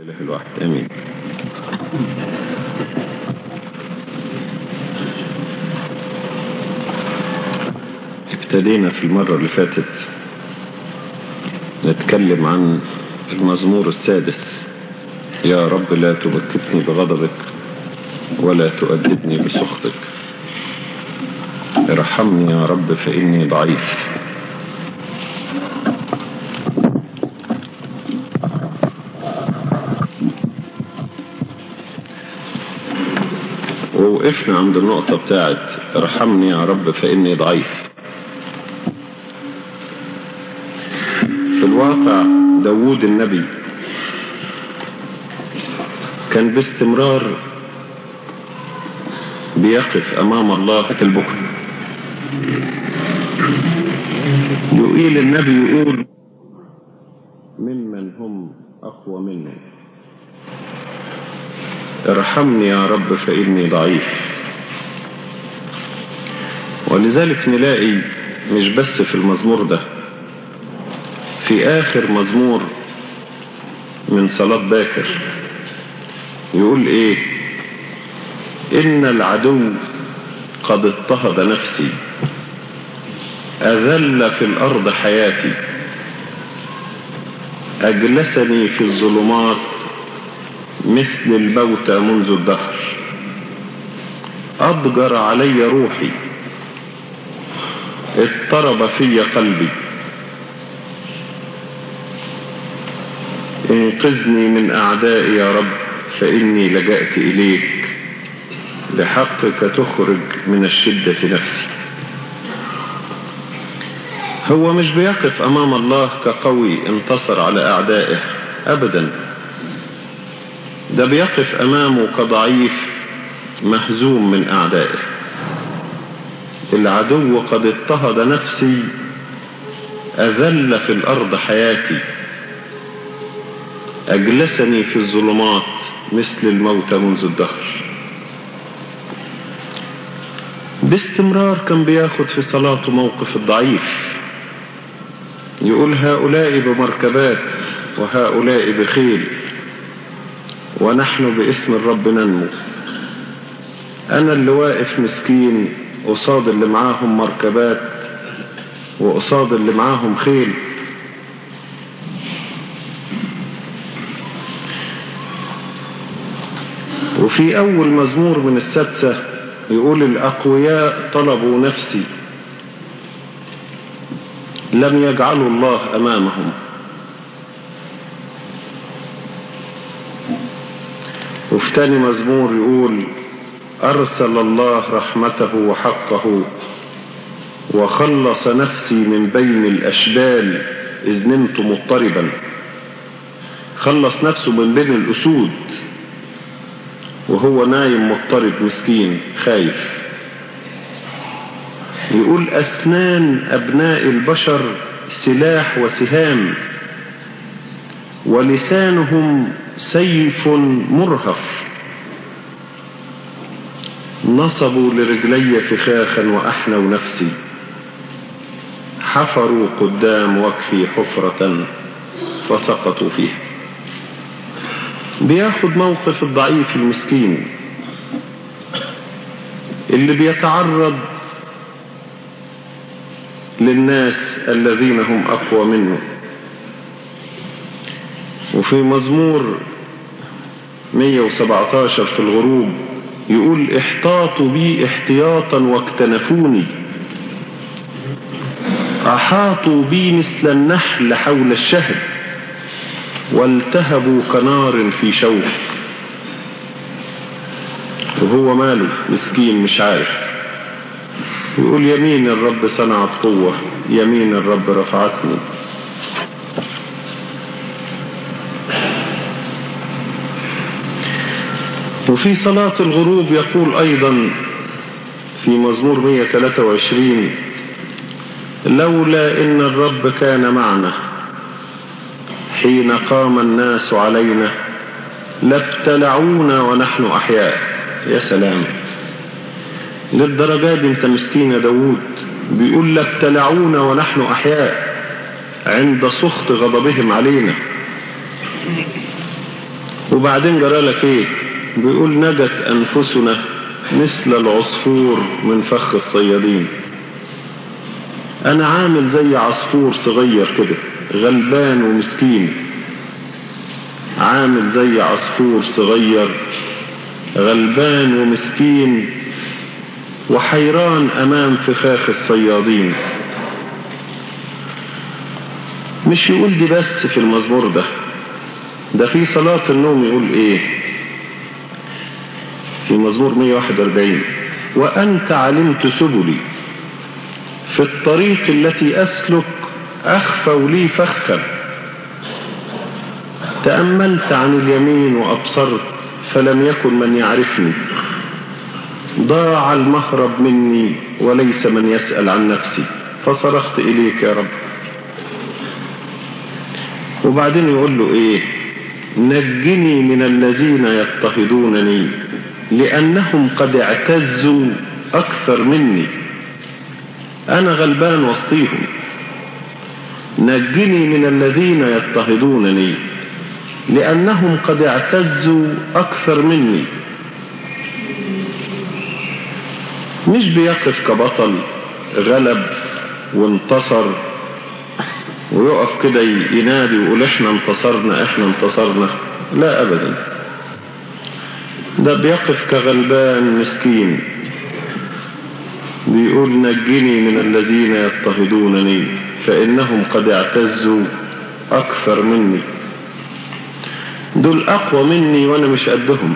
الإله الواحد آمين ابتدينا في المرة اللي فاتت نتكلم عن المزمور السادس يا رب لا تبكتني بغضبك ولا تؤدبني بسخطك ارحمني يا رب فإني ضعيف ووقفنا عند النقطة بتاعت ارحمني يا رب فإني ضعيف في الواقع داوود النبي كان باستمرار بيقف أمام الله في البكر يقيل النبي يقول ممن هم أقوى منه ارحمني يا رب فإني ضعيف ولذلك نلاقي مش بس في المزمور ده في آخر مزمور من صلاة باكر يقول ايه إن العدو قد اضطهد نفسي أذل في الأرض حياتي أجلسني في الظلمات مثل الموتى منذ الدهر أضجر علي روحي اضطرب في قلبي انقذني من أعدائي يا رب فإني لجأت إليك بحقك تخرج من الشدة نفسي هو مش بيقف أمام الله كقوي انتصر على أعدائه أبدا ده بيقف أمامه كضعيف مهزوم من أعدائه العدو قد اضطهد نفسي أذل في الأرض حياتي أجلسني في الظلمات مثل الموت منذ الدهر باستمرار كان بياخد في صلاته موقف الضعيف يقول هؤلاء بمركبات وهؤلاء بخيل ونحن باسم الرب ننمو أنا اللي واقف مسكين قصاد اللي معاهم مركبات وقصاد اللي معاهم خيل وفي أول مزمور من السادسة يقول الأقوياء طلبوا نفسي لم يجعلوا الله أمامهم وفي تاني مزمور يقول أرسل الله رحمته وحقه وخلص نفسي من بين الأشبال إذ نمت مضطربا خلص نفسه من بين الأسود وهو نايم مضطرب مسكين خايف يقول أسنان أبناء البشر سلاح وسهام ولسانهم سيف مرهف نصبوا لرجلي فخاخا وأحنوا نفسي حفروا قدام وجهي حفرة فسقطوا فيها بياخد موقف الضعيف المسكين اللي بيتعرض للناس الذين هم أقوى منه وفي مزمور 117 في الغروب يقول احتاطوا بي احتياطا واكتنفوني أحاطوا بي مثل النحل حول الشهد والتهبوا كنار في شوك وهو ماله مسكين مش عارف يقول يمين الرب صنعت قوة يمين الرب رفعتني وفي صلاة الغروب يقول أيضا في مزمور 123 لولا إن الرب كان معنا حين قام الناس علينا لابتلعونا ونحن أحياء يا سلام للدرجة دي انت مسكين يا داوود بيقول لابتلعونا ونحن أحياء عند سخط غضبهم علينا وبعدين جرى لك ايه بيقول نجت انفسنا مثل العصفور من فخ الصيادين انا عامل زي عصفور صغير كده غلبان ومسكين عامل زي عصفور صغير غلبان ومسكين وحيران امام فخاخ الصيادين مش يقول دي بس في المزمور ده ده في صلاة النوم يقول ايه في مزمور 141 وأنت علمت سبلي في الطريق التي أسلك أخفوا لي فخا تأملت عن اليمين وأبصرت فلم يكن من يعرفني ضاع المهرب مني وليس من يسأل عن نفسي فصرخت إليك يا رب وبعدين يقول له إيه نجني من الذين يضطهدونني لأنهم قد اعتزوا أكثر مني أنا غلبان وسطيهم نجني من الذين يضطهدونني لأنهم قد اعتزوا أكثر مني مش بيقف كبطل غلب وانتصر ويقف كده ينادي ويقول احنا انتصرنا احنا انتصرنا لا ابدا ده بيقف كغلبان مسكين بيقول نجني من الذين يضطهدونني فإنهم قد اعتزوا أكثر مني دول أقوى مني وأنا مش قدهم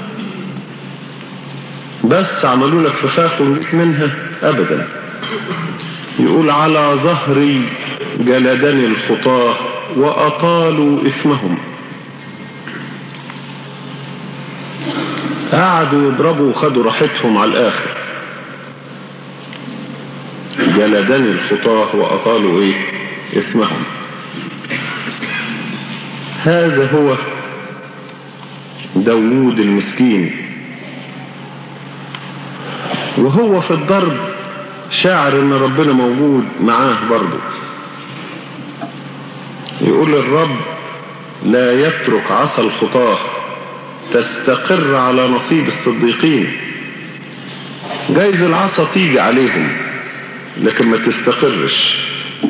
بس عملوا لك فخاخ وليك منها أبدا يقول على ظهري جلدني الخطاه وأطالوا إثمهم قعدوا يضربوا وخدوا راحتهم على الآخر جلدني الخطاه وأطالوا إيه إثمهم هذا هو داوود المسكين وهو في الضرب شاعر ان ربنا موجود معاه برضه يقول الرب لا يترك عصا الخطاه تستقر على نصيب الصديقين جايز العصا تيجي عليهم لكن ما تستقرش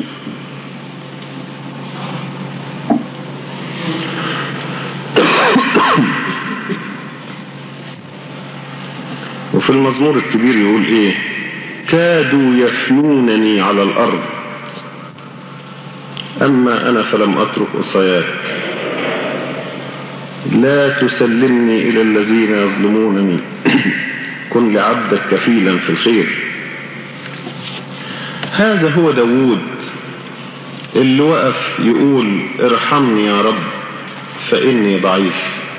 وفي المزمور الكبير يقول ايه كادوا يفنونني على الارض اما انا فلم اترك وصاياك لا تسلمني الى الذين يظلمونني كن لعبدك كفيلا في الخير هذا هو داوود اللي وقف يقول ارحمني يا رب فاني ضعيف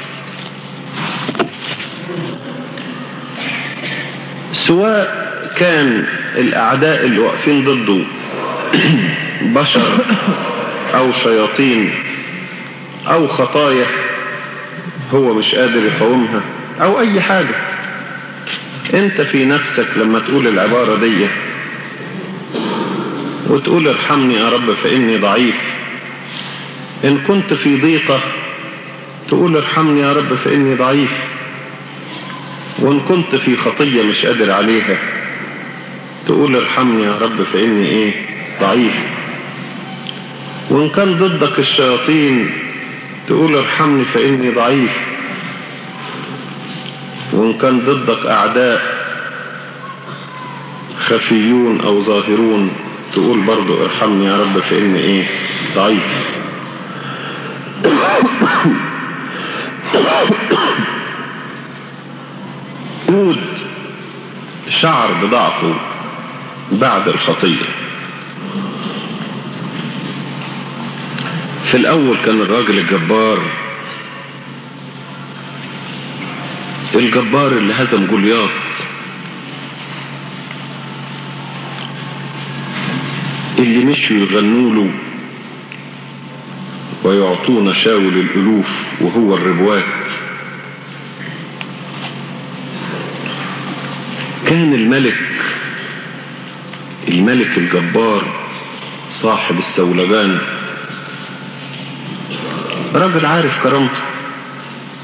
سواء كان الأعداء اللي واقفين ضده بشر أو شياطين أو خطايا هو مش قادر يقاومها أو أي حاجة أنت في نفسك لما تقول العبارة دي وتقول ارحمني يا رب فإني ضعيف إن كنت في ضيقة تقول ارحمني يا رب فإني ضعيف وإن كنت في خطية مش قادر عليها تقول ارحمني يا رب فإني إيه ضعيف وإن كان ضدك الشياطين تقول ارحمني فإني ضعيف وإن كان ضدك أعداء خفيون أو ظاهرون تقول برضو ارحمني يا رب فإني إيه ضعيف داود شعر بضعفه بعد الخطية في الأول كان الراجل الجبار الجبار اللي هزم جولياط اللي مشوا يغنوا له ويعطون شاول الألوف وهو الربوات كان الملك الملك الجبار صاحب السولبان راجل عارف كرامته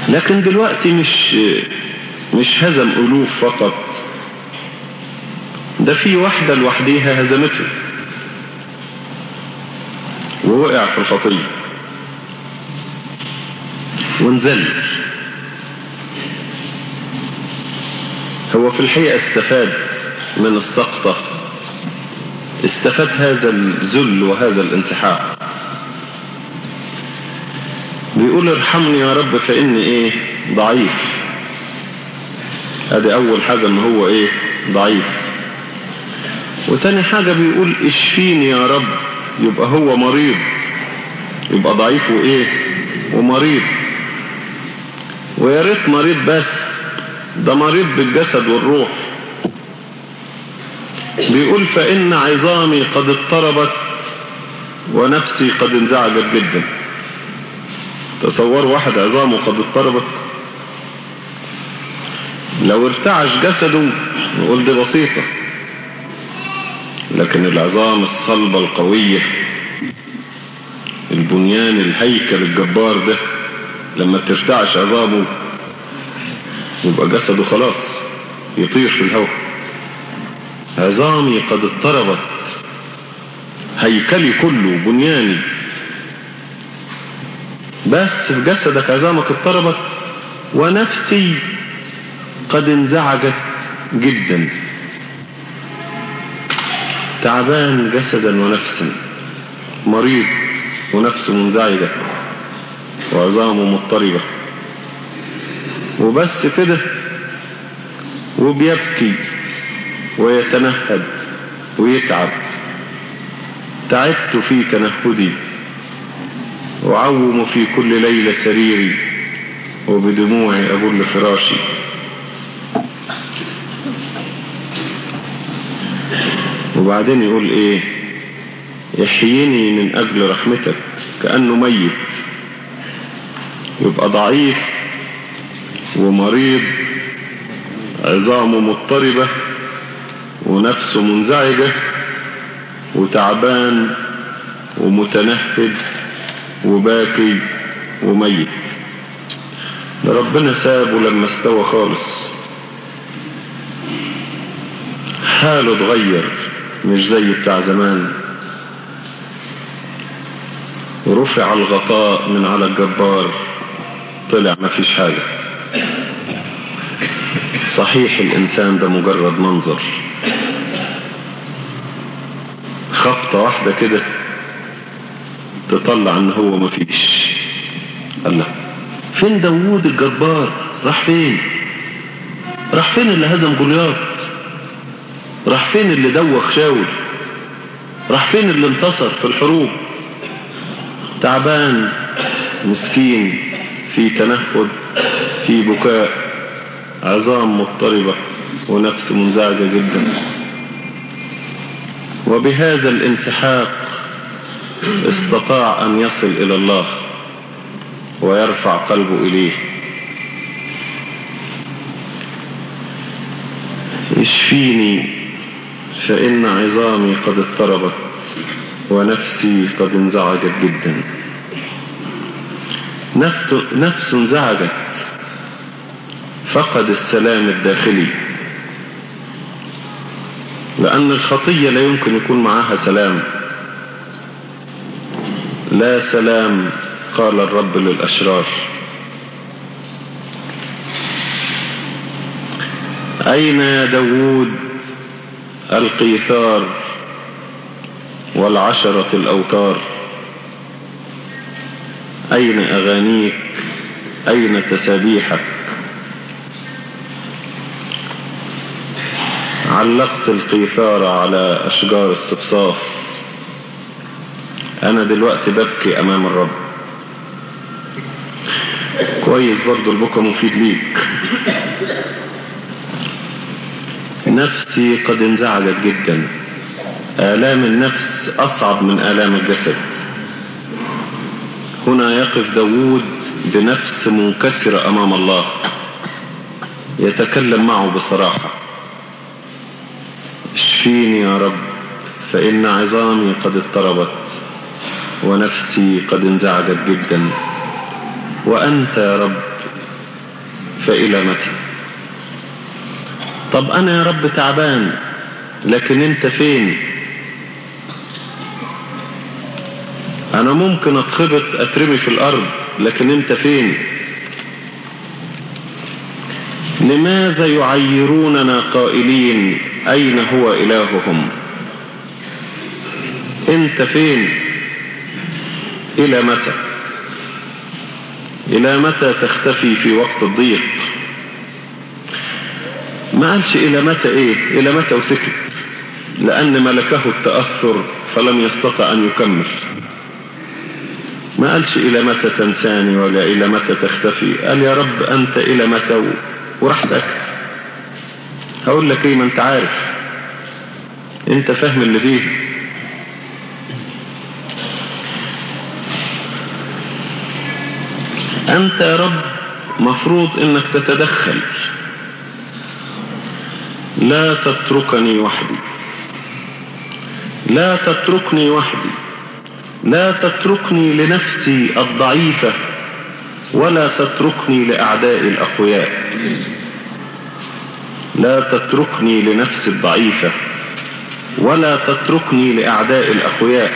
لكن دلوقتي مش مش هزم ألوف فقط ده في واحدة لوحديها هزمته ووقع في الخطية ونزل هو في الحقيقة استفاد من السقطة استفاد هذا الذل وهذا الانسحاب بيقول ارحمني يا رب فإني ايه ضعيف ادي اول حاجة ان هو ايه ضعيف وتاني حاجة بيقول اشفيني يا رب يبقى هو مريض يبقى ضعيف وايه ومريض ويا ريت مريض بس ده مريض بالجسد والروح بيقول فإن عظامي قد اضطربت ونفسي قد انزعجت جدا تصور واحد عظامه قد اضطربت لو ارتعش جسده نقول دي بسيطة لكن العظام الصلبة القوية البنيان الهيكل الجبار ده لما ترتعش عظامه يبقى جسده خلاص يطير في الهواء عظامي قد اضطربت هيكلي كله بنياني بس في جسدك عظامك اضطربت ونفسي قد انزعجت جدا تعبان جسدا ونفسا مريض ونفسه منزعجة وعظامه مضطربة وبس كده وبيبكي ويتنهد ويتعب تعبت في تنهدي وعوم في كل ليلة سريري وبدموعي أبل فراشي وبعدين يقول ايه يحييني من اجل رحمتك كأنه ميت يبقى ضعيف ومريض عظامه مضطربة ونفسه منزعجة وتعبان ومتنهد وباكي وميت ده ربنا سابه لما استوى خالص حاله اتغير مش زي بتاع زمان ورفع الغطاء من على الجبار طلع ما فيش حاجة صحيح الإنسان ده مجرد منظر خبطة واحدة كده تطلع ان هو ما فيش الله فين داوود الجبار راح فين راح فين اللي هزم جولياط راح فين اللي دوخ شاول راح فين اللي انتصر في الحروب تعبان مسكين في تنهد في بكاء عظام مضطربة ونفس منزعجة جدا وبهذا الانسحاق استطاع أن يصل إلى الله ويرفع قلبه إليه اشفيني فإن عظامي قد اضطربت ونفسي قد انزعجت جدا نفس انزعجت فقد السلام الداخلي لأن الخطية لا يمكن يكون معها سلام لا سلام قال الرب للأشرار أين يا داود القيثار والعشرة الأوتار أين أغانيك أين تسابيحك علقت القيثار على أشجار الصفصاف أنا دلوقتي ببكي أمام الرب كويس برضو البكا مفيد ليك نفسي قد انزعجت جدا آلام النفس أصعب من آلام الجسد هنا يقف داود بنفس منكسرة أمام الله يتكلم معه بصراحة اشفيني يا رب فإن عظامي قد اضطربت ونفسي قد انزعجت جدا وأنت يا رب فإلى متى طب أنا يا رب تعبان لكن أنت فين أنا ممكن أتخبط أترمي في الأرض لكن أنت فين لماذا يعيروننا قائلين أين هو إلههم أنت فين إلى متى إلى متى تختفي في وقت الضيق ما قالش إلى متى إيه إلى متى وسكت لأن ملكه التأثر فلم يستطع أن يكمل ما قالش إلى متى تنساني ولا إلى متى تختفي قال يا رب أنت إلى متى و... وراح سكت هقول لك إيه ما أنت عارف أنت فاهم اللي فيه أنت يا رب مفروض إنك تتدخل لا تتركني وحدي لا تتركني وحدي لا تتركني لنفسي الضعيفة ولا تتركني لأعداء الأقوياء لا تتركني لنفسي الضعيفة ولا تتركني لأعداء الأقوياء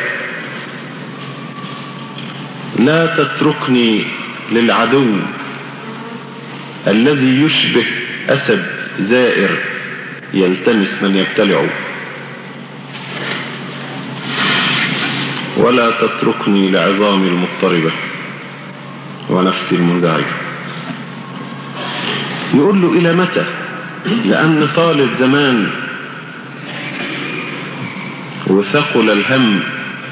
لا تتركني للعدو الذي يشبه أسد زائر يلتمس من يبتلعه ولا تتركني لعظامي المضطربة ونفسي المنزعجة يقول له إلى متى لأن طال الزمان وثقل الهم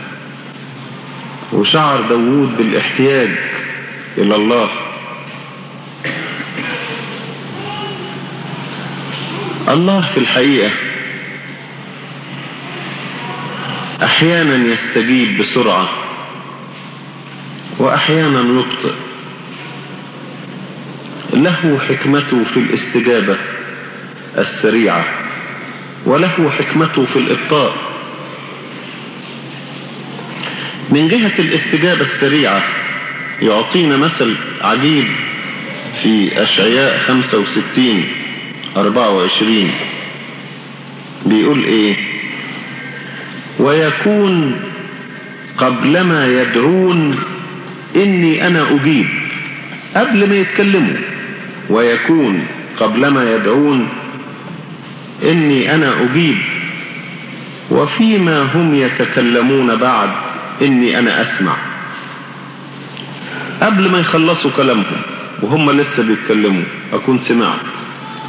وشعر داوود بالاحتياج إلى الله الله في الحقيقة أحيانا يستجيب بسرعة وأحيانا يبطئ له حكمته في الاستجابة السريعة وله حكمته في الإبطاء من جهة الاستجابة السريعة يعطينا مثل عجيب في أشعياء 65 24 بيقول إيه ويكون قبلما يدعون إني أنا أجيب قبل ما يتكلموا ويكون قبلما يدعون إني أنا أجيب وفيما هم يتكلمون بعد إني أنا أسمع قبل ما يخلصوا كلامهم وهم لسه بيتكلموا أكون سمعت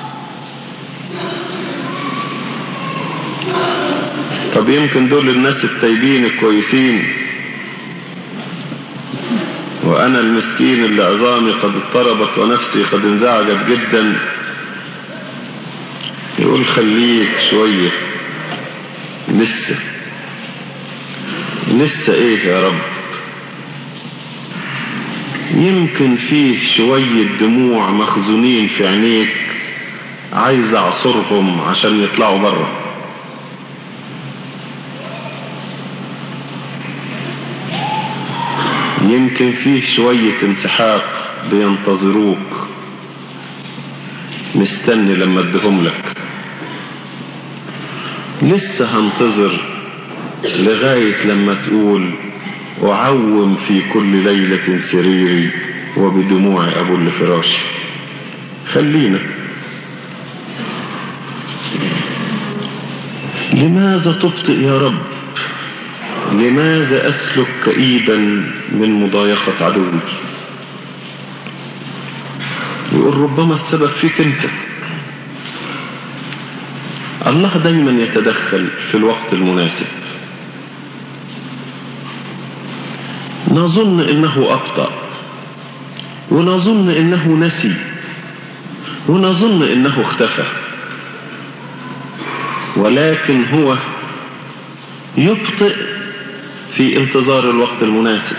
طب يمكن دول الناس الطيبين الكويسين وأنا المسكين اللي عظامي قد اضطربت ونفسي قد انزعجت جدا يقول خليك شوية لسه لسه ايه يا رب يمكن فيه شوية دموع مخزونين في عينيك عايز اعصرهم عشان يطلعوا بره يمكن فيه شوية انسحاق بينتظروك مستني لما ادهم لك لسه هنتظر لغاية لما تقول أعوم في كل ليلة سريري وبدموع أبو لفراشي خلينا لماذا تبطئ يا رب لماذا أسلك كئيبا من مضايقة عدوي يقول ربما السبب فيك أنت الله دايما يتدخل في الوقت المناسب نظن انه ابطا ونظن انه نسي ونظن انه اختفى ولكن هو يبطئ في انتظار الوقت المناسب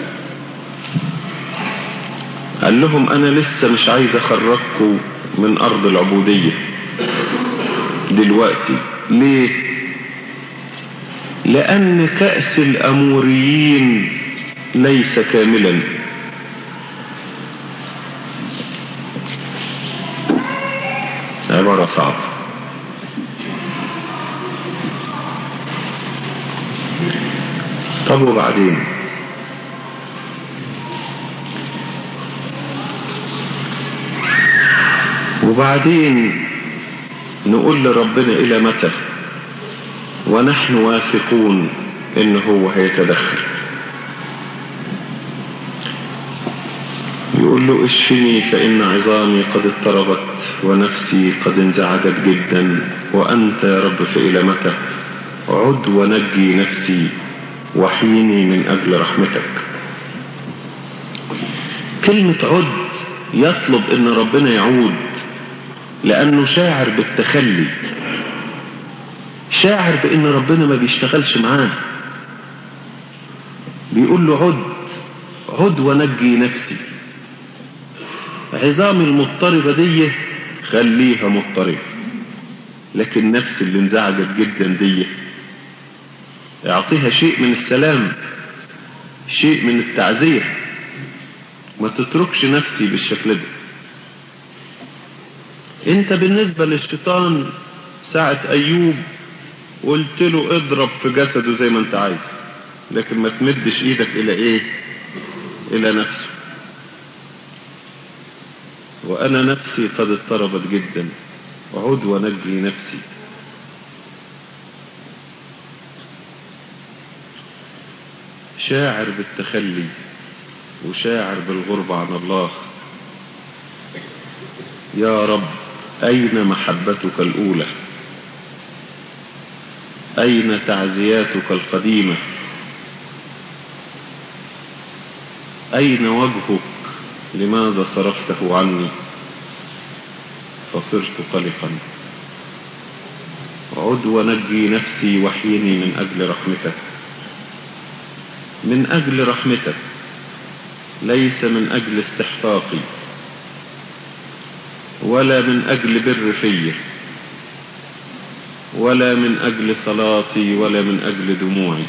قال لهم انا لسه مش عايز اخرجكم من ارض العبوديه دلوقتي ليه لأن كأس الأموريين ليس كاملا عبارة صعبة طب وبعدين وبعدين نقول لربنا إلى متى ونحن واثقون إن هو هيتدخل يقول له اشفني فإن عظامي قد اضطربت ونفسي قد انزعجت جدا وأنت يا رب فإلى متى عد ونجي نفسي وحيني من أجل رحمتك كلمة عد يطلب ان ربنا يعود لانه شاعر بالتخلي شاعر بان ربنا ما بيشتغلش معاه بيقول له عد عد ونجي نفسي عظامي المضطربة دي خليها مضطربة لكن نفسي اللي انزعجت جدا دي اعطيها شيء من السلام شيء من التعزية ما تتركش نفسي بالشكل ده انت بالنسبة للشيطان ساعة ايوب قلت له اضرب في جسده زي ما انت عايز لكن ما تمدش ايدك الى ايه الى نفسه وانا نفسي قد اضطربت جدا عد ونجي نفسي شاعر بالتخلي وشاعر بالغربة عن الله يا رب أين محبتك الأولى أين تعزياتك القديمة أين وجهك لماذا صرفته عني فصرت قلقا عد ونجي نفسي وحيني من أجل رحمتك من أجل رحمتك ليس من أجل استحقاقي ولا من أجل بر في ولا من أجل صلاتي ولا من أجل دموعي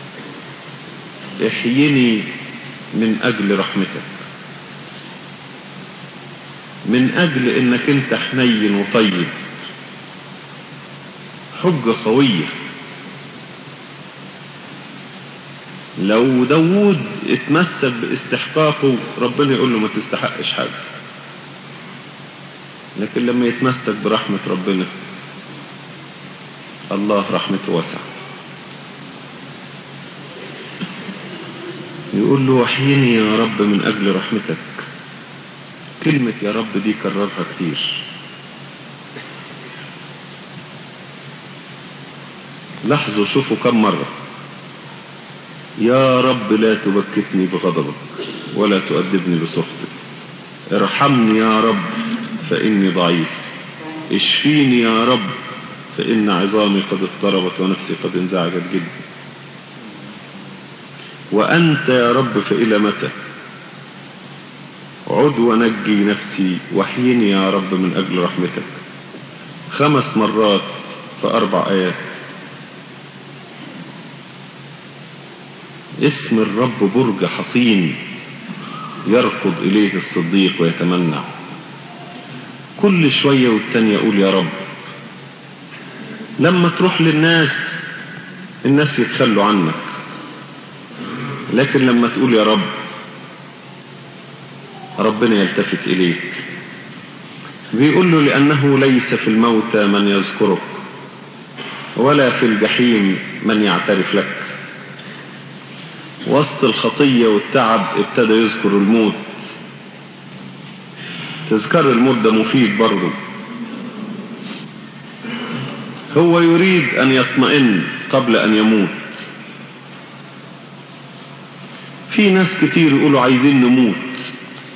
احيني من أجل رحمتك من أجل إنك أنت حنين وطيب حجة قوية لو داوود اتمسك باستحقاقه ربنا يقول له ما تستحقش حاجة لكن لما يتمسك برحمة ربنا الله رحمته واسعة يقول له وحيني يا رب من أجل رحمتك كلمة يا رب دي كررها كتير لاحظوا شوفوا كم مرة يا رب لا تبكتني بغضبك ولا تؤدبني بسخطك ارحمني يا رب فإني ضعيف اشفيني يا رب فإن عظامي قد اضطربت ونفسي قد انزعجت جدا وأنت يا رب فإلى متى عد ونجي نفسي وحيني يا رب من أجل رحمتك خمس مرات في أربع آيات اسم الرب برج حصين يركض إليه الصديق ويتمنع كل شوية والتانية يقول يا رب لما تروح للناس الناس يتخلوا عنك لكن لما تقول يا رب ربنا يلتفت إليك بيقول له لأنه ليس في الموتى من يذكرك ولا في الجحيم من يعترف لك وسط الخطية والتعب ابتدى يذكر الموت تذكر الموت ده مفيد برضه هو يريد أن يطمئن قبل أن يموت في ناس كتير يقولوا عايزين نموت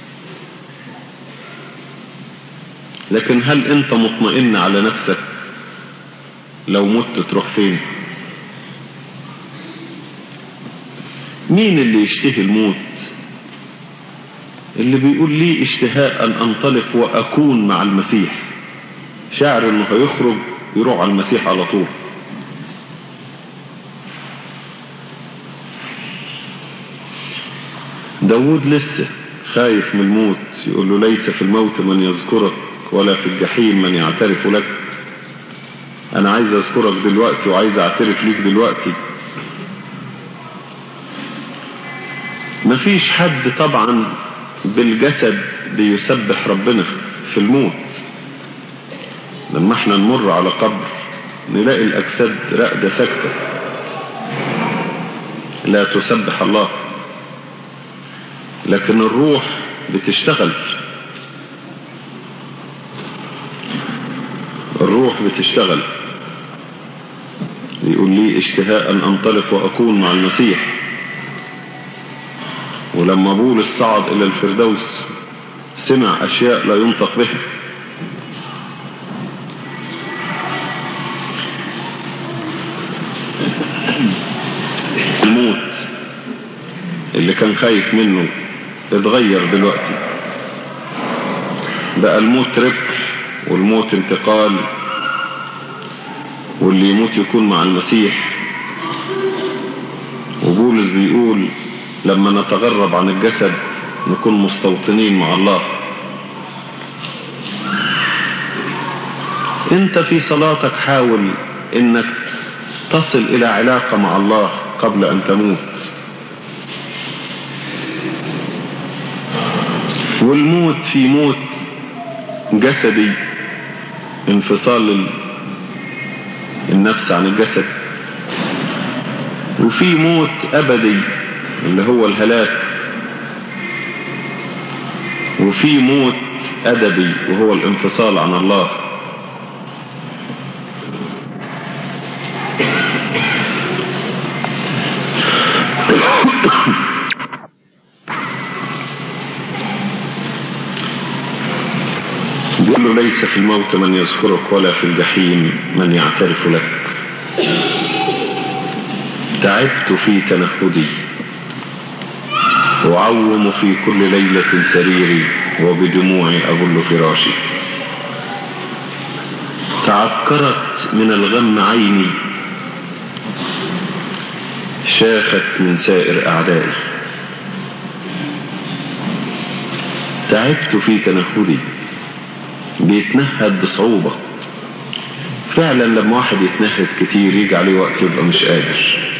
لكن هل انت مطمئن على نفسك لو مت تروح فين مين اللي يشتهي الموت اللي بيقول لي اشتهاء أن أنطلق وأكون مع المسيح شاعر أنه هيخرج يروح على المسيح على طول داود لسه خايف من الموت يقول له ليس في الموت من يذكرك ولا في الجحيم من يعترف لك أنا عايز أذكرك دلوقتي وعايز أعترف ليك دلوقتي مفيش حد طبعا بالجسد بيسبح ربنا في الموت لما احنا نمر على قبر نلاقي الأجساد راقدة ساكتة لا تسبح الله لكن الروح بتشتغل الروح بتشتغل يقول لي اشتهاء أن أنطلق وأكون مع المسيح ولما بولس صعد إلى الفردوس سمع أشياء لا ينطق بها الموت اللي كان خايف منه اتغير دلوقتي بقى الموت ربح والموت انتقال واللي يموت يكون مع المسيح وبولس بيقول لما نتغرب عن الجسد نكون مستوطنين مع الله انت في صلاتك حاول انك تصل الى علاقة مع الله قبل ان تموت والموت في موت جسدي انفصال النفس عن الجسد وفي موت ابدي اللي هو الهلاك وفي موت ادبي وهو الانفصال عن الله يقول له ليس في الموت من يذكرك ولا في الجحيم من يعترف لك تعبت في تنهدي أعوم في كل ليلة سريري وبدموعي أبل فراشي تعكرت من الغم عيني شاخت من سائر أعدائي تعبت في تنهدي بيتنهد بصعوبة فعلا لما واحد يتنهد كتير يجي عليه وقت يبقى مش قادر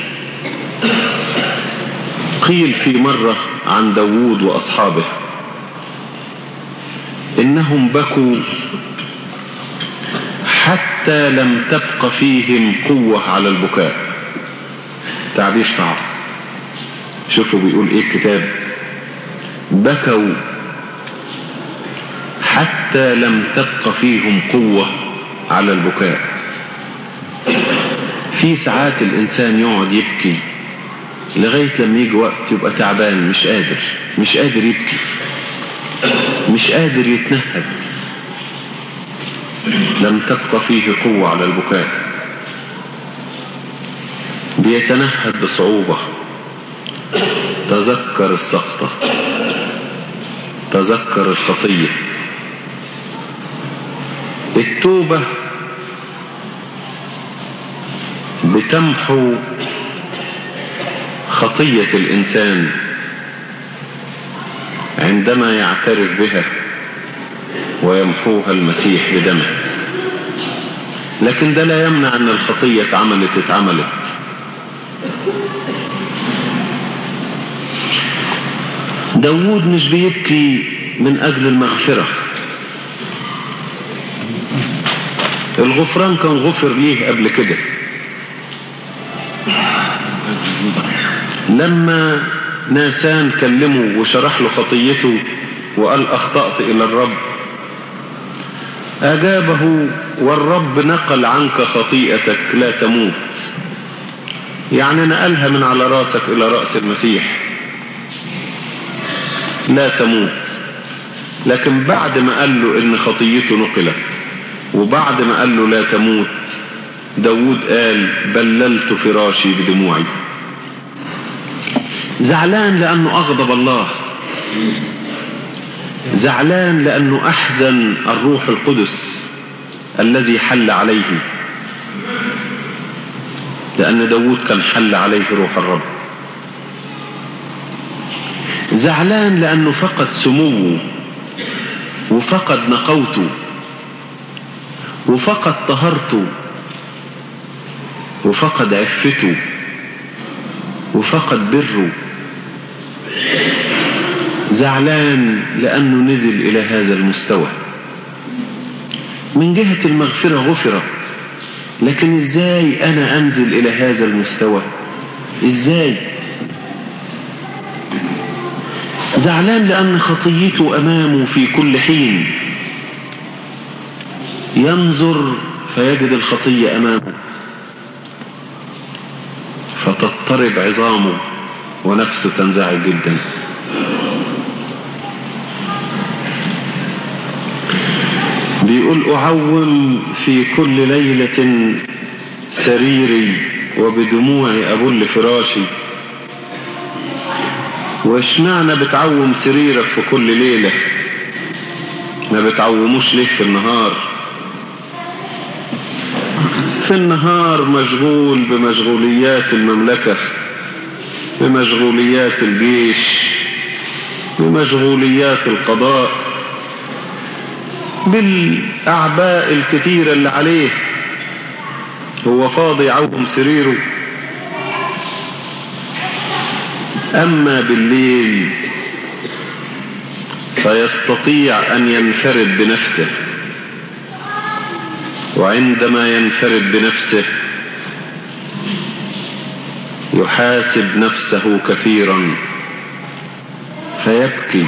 قيل في مرة عن داوود وأصحابه إنهم بكوا حتى لم تبق فيهم قوة على البكاء تعبير صعب شوفوا بيقول ايه الكتاب بكوا حتى لم تبق فيهم قوة على البكاء في ساعات الإنسان يقعد يبكي لغاية لما يجي وقت يبقى تعبان مش قادر مش قادر يبكي مش قادر يتنهد لم تبق فيه قوة على البكاء بيتنهد بصعوبة تذكر السقطة تذكر الخطية التوبة بتمحو خطية الإنسان عندما يعترف بها ويمحوها المسيح بدمه لكن ده لا يمنع أن الخطية اتعملت اتعملت داود مش بيبكي من أجل المغفرة الغفران كان غفر ليه قبل كده لما ناسان كلمه وشرح له خطيته وقال أخطأت إلى الرب أجابه والرب نقل عنك خطيئتك لا تموت يعني نقلها من على راسك إلى رأس المسيح لا تموت لكن بعد ما قال له إن خطيته نقلت وبعد ما قال له لا تموت داود قال بللت فراشي بدموعي زعلان لأنه أغضب الله زعلان لأنه أحزن الروح القدس الذي حل عليه لأن داود كان حل عليه روح الرب زعلان لأنه فقد سموه وفقد نقوته وفقد طهرته وفقد عفته وفقد بره زعلان لأنه نزل إلى هذا المستوى من جهة المغفرة غفرت لكن إزاي أنا أنزل إلى هذا المستوى إزاي زعلان لأن خطيته أمامه في كل حين ينظر فيجد الخطية أمامه فتضطرب عظامه ونفسه تنزعج جدا بيقول أعوم في كل ليلة سريري وبدموعي أبل فراشي واشمعنى بتعوم سريرك في كل ليلة ما بتعوموش ليه في النهار في النهار مشغول بمشغوليات المملكة بمشغوليات الجيش بمشغوليات القضاء بالأعباء الكثيرة اللي عليه هو فاضي يعوم سريره أما بالليل فيستطيع أن ينفرد بنفسه وعندما ينفرد بنفسه يحاسب نفسه كثيرا فيبكي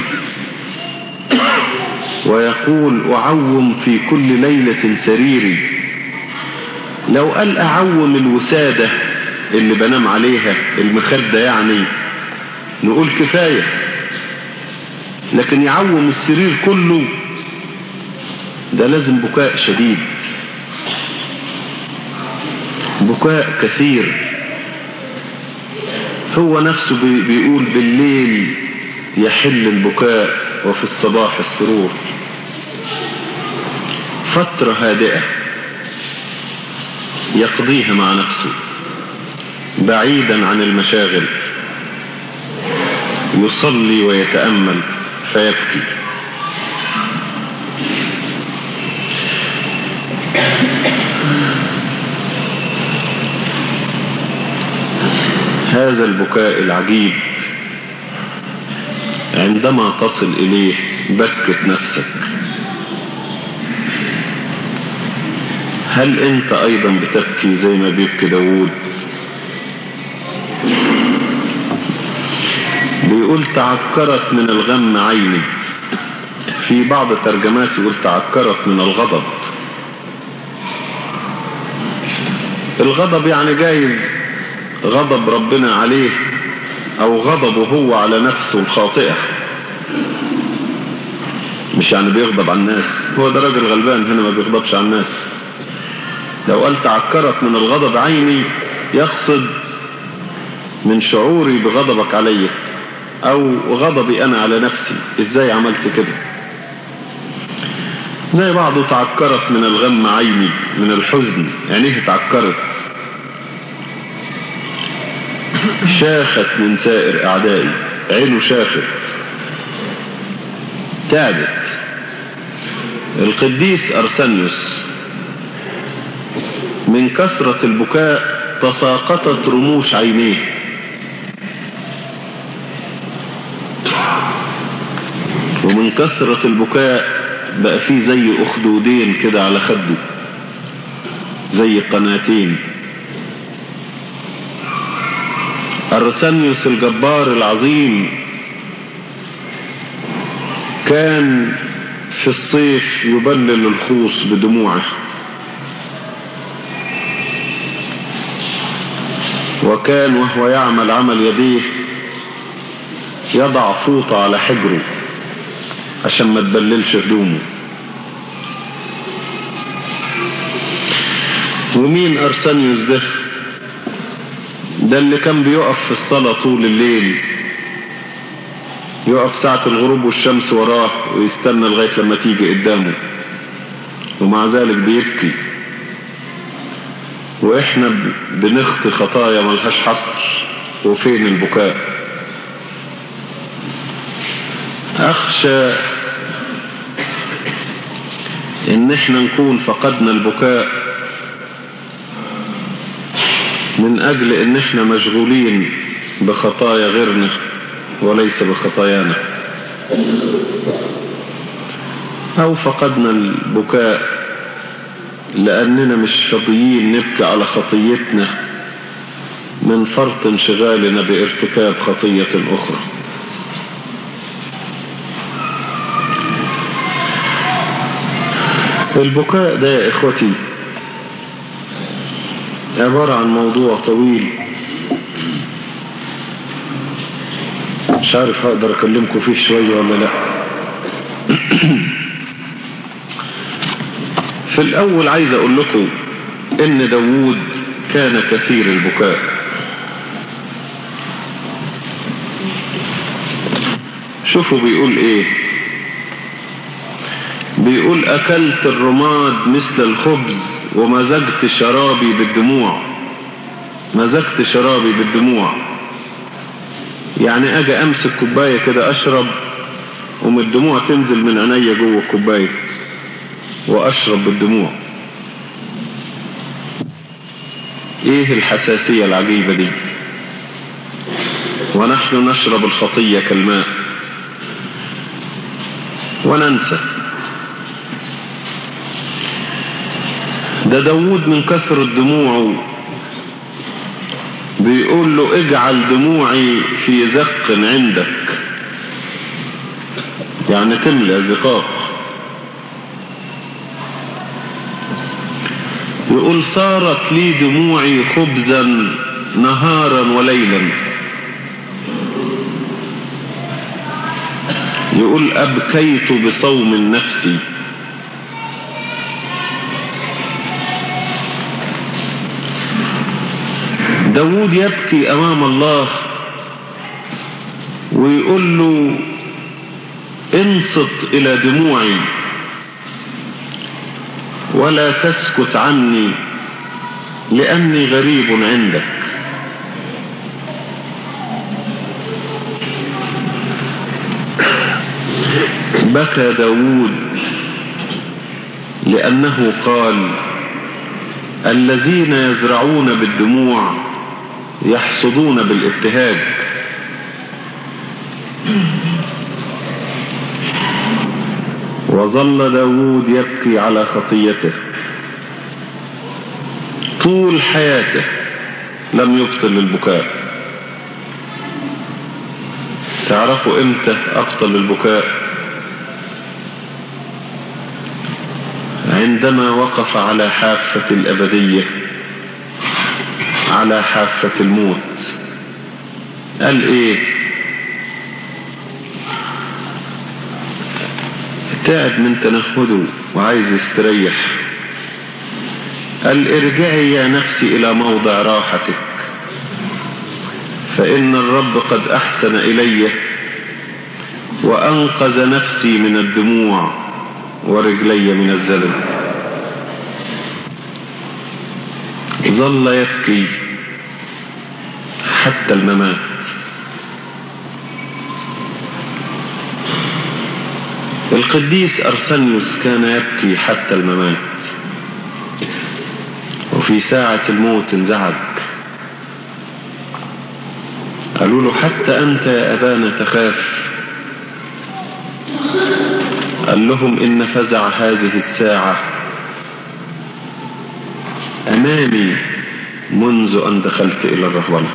ويقول أعوم في كل ليلة سريري لو قال أعوم الوسادة اللي بنام عليها المخدة يعني نقول كفاية لكن يعوم السرير كله ده لازم بكاء شديد بكاء كثير هو نفسه بيقول بالليل يحل البكاء وفي الصباح السرور فترة هادئة يقضيها مع نفسه بعيدا عن المشاغل يصلي ويتأمل فيبكي هذا البكاء العجيب عندما تصل إليه بكت نفسك هل أنت أيضا بتبكي زي ما بيبكي داود بيقول تعكرت من الغم عيني في بعض ترجمات يقول تعكرت من الغضب الغضب يعني جايز غضب ربنا عليه او غضبه هو على نفسه الخاطئة مش يعني بيغضب على الناس هو ده راجل غلبان هنا ما بيغضبش على الناس لو قال تعكرت من الغضب عيني يقصد من شعوري بغضبك علي او غضبي انا على نفسي ازاي عملت كده زي بعضه تعكرت من الغم عيني من الحزن عينيه تعكرت شاخت من سائر أعدائي عينه شاخت تعبت القديس أرسنيوس من كثرة البكاء تساقطت رموش عينيه ومن كثرة البكاء بقى فيه زي أخدودين كده على خده زي قناتين أرسنيوس الجبار العظيم كان في الصيف يبلل الخوص بدموعه وكان وهو يعمل عمل يديه يضع فوطة على حجره عشان ما تبللش هدومه ومين أرسنيوس ده ده اللي كان بيقف في الصلاة طول الليل يقف ساعة الغروب والشمس وراه ويستنى لغاية لما تيجي قدامه ومع ذلك بيبكي واحنا بنخطي خطايا ملهاش حصر وفين البكاء اخشى ان ان احنا نكون فقدنا البكاء من اجل ان احنا مشغولين بخطايا غيرنا وليس بخطايانا او فقدنا البكاء لاننا مش فاضيين نبكي على خطيتنا من فرط انشغالنا بارتكاب خطية اخرى البكاء ده يا اخوتي عبارة عن موضوع طويل مش عارف هقدر اكلمكم فيه شوية ولا لا في الاول عايز اقول لكم ان داوود كان كثير البكاء شوفوا بيقول ايه بيقول اكلت الرماد مثل الخبز ومزجت شرابي بالدموع مزجت شرابي بالدموع يعني اجي امسك كوباية كده اشرب ومن الدموع تنزل من عينيا جوه الكوباية واشرب بالدموع ايه الحساسية العجيبة دي ونحن نشرب الخطية كالماء وننسى ده داود من كثر الدموع بيقول له اجعل دموعي في زق عندك يعني تملى زقاق يقول صارت لي دموعي خبزا نهارا وليلا يقول أبكيت بصوم نفسي داود يبكي أمام الله ويقول له انصت إلى دموعي ولا تسكت عني لأني غريب عندك بكى داود لأنه قال الذين يزرعون بالدموع يحصدون بالابتهاج وظل داود يبكي على خطيته طول حياته لم يبطل البكاء تعرفوا امتى ابطل البكاء عندما وقف على حافة الأبدية على حافة الموت قال ايه تعب من تنهده وعايز يستريح قال ارجعي يا نفسي إلى موضع راحتك فإن الرب قد أحسن إلي وأنقذ نفسي من الدموع ورجلي من الزلم ظل يبكي حتى الممات القديس أرسنيوس كان يبكي حتى الممات وفي ساعة الموت انزعج قالوا له حتى أنت يا أبانا تخاف قال لهم إن فزع هذه الساعة أمامي منذ أن دخلت إلى الرهبنة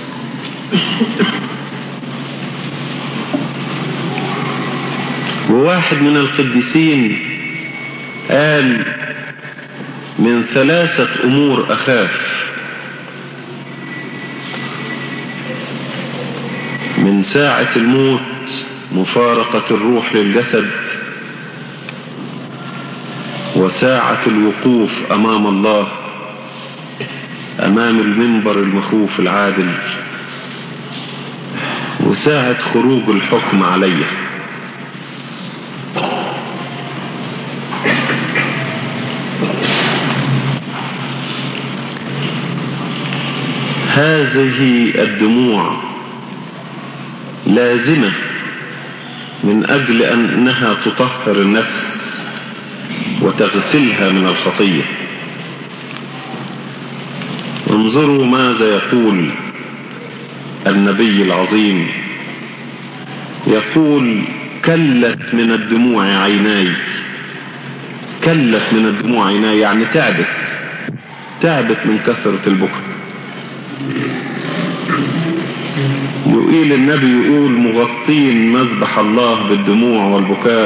وواحد من القديسين قال من ثلاثة أمور أخاف من ساعة الموت مفارقة الروح للجسد وساعة الوقوف أمام الله أمام المنبر المخوف العادل وساعة خروج الحكم عليه هذه الدموع لازمة من أجل أنها تطهر النفس وتغسلها من الخطية انظروا ماذا يقول النبي العظيم يقول كلت من الدموع عيناي كلت من الدموع عيناي يعني تعبت تعبت من كثرة البكاء يقيل النبي يقول مغطين مذبح الله بالدموع والبكاء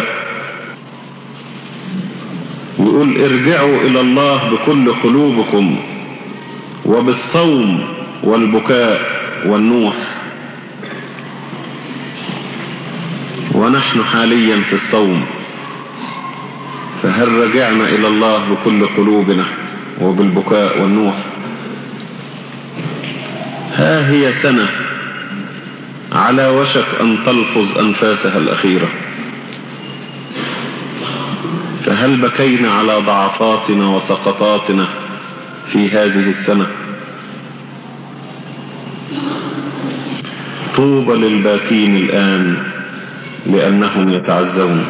يقول ارجعوا إلى الله بكل قلوبكم وبالصوم والبكاء والنوح ونحن حاليا في الصوم فهل رجعنا إلى الله بكل قلوبنا وبالبكاء والنوح ها هي سنة على وشك أن تلفظ أنفاسها الأخيرة فهل بكينا على ضعفاتنا وسقطاتنا في هذه السنة طوبى للباكين الآن لأنهم يتعزون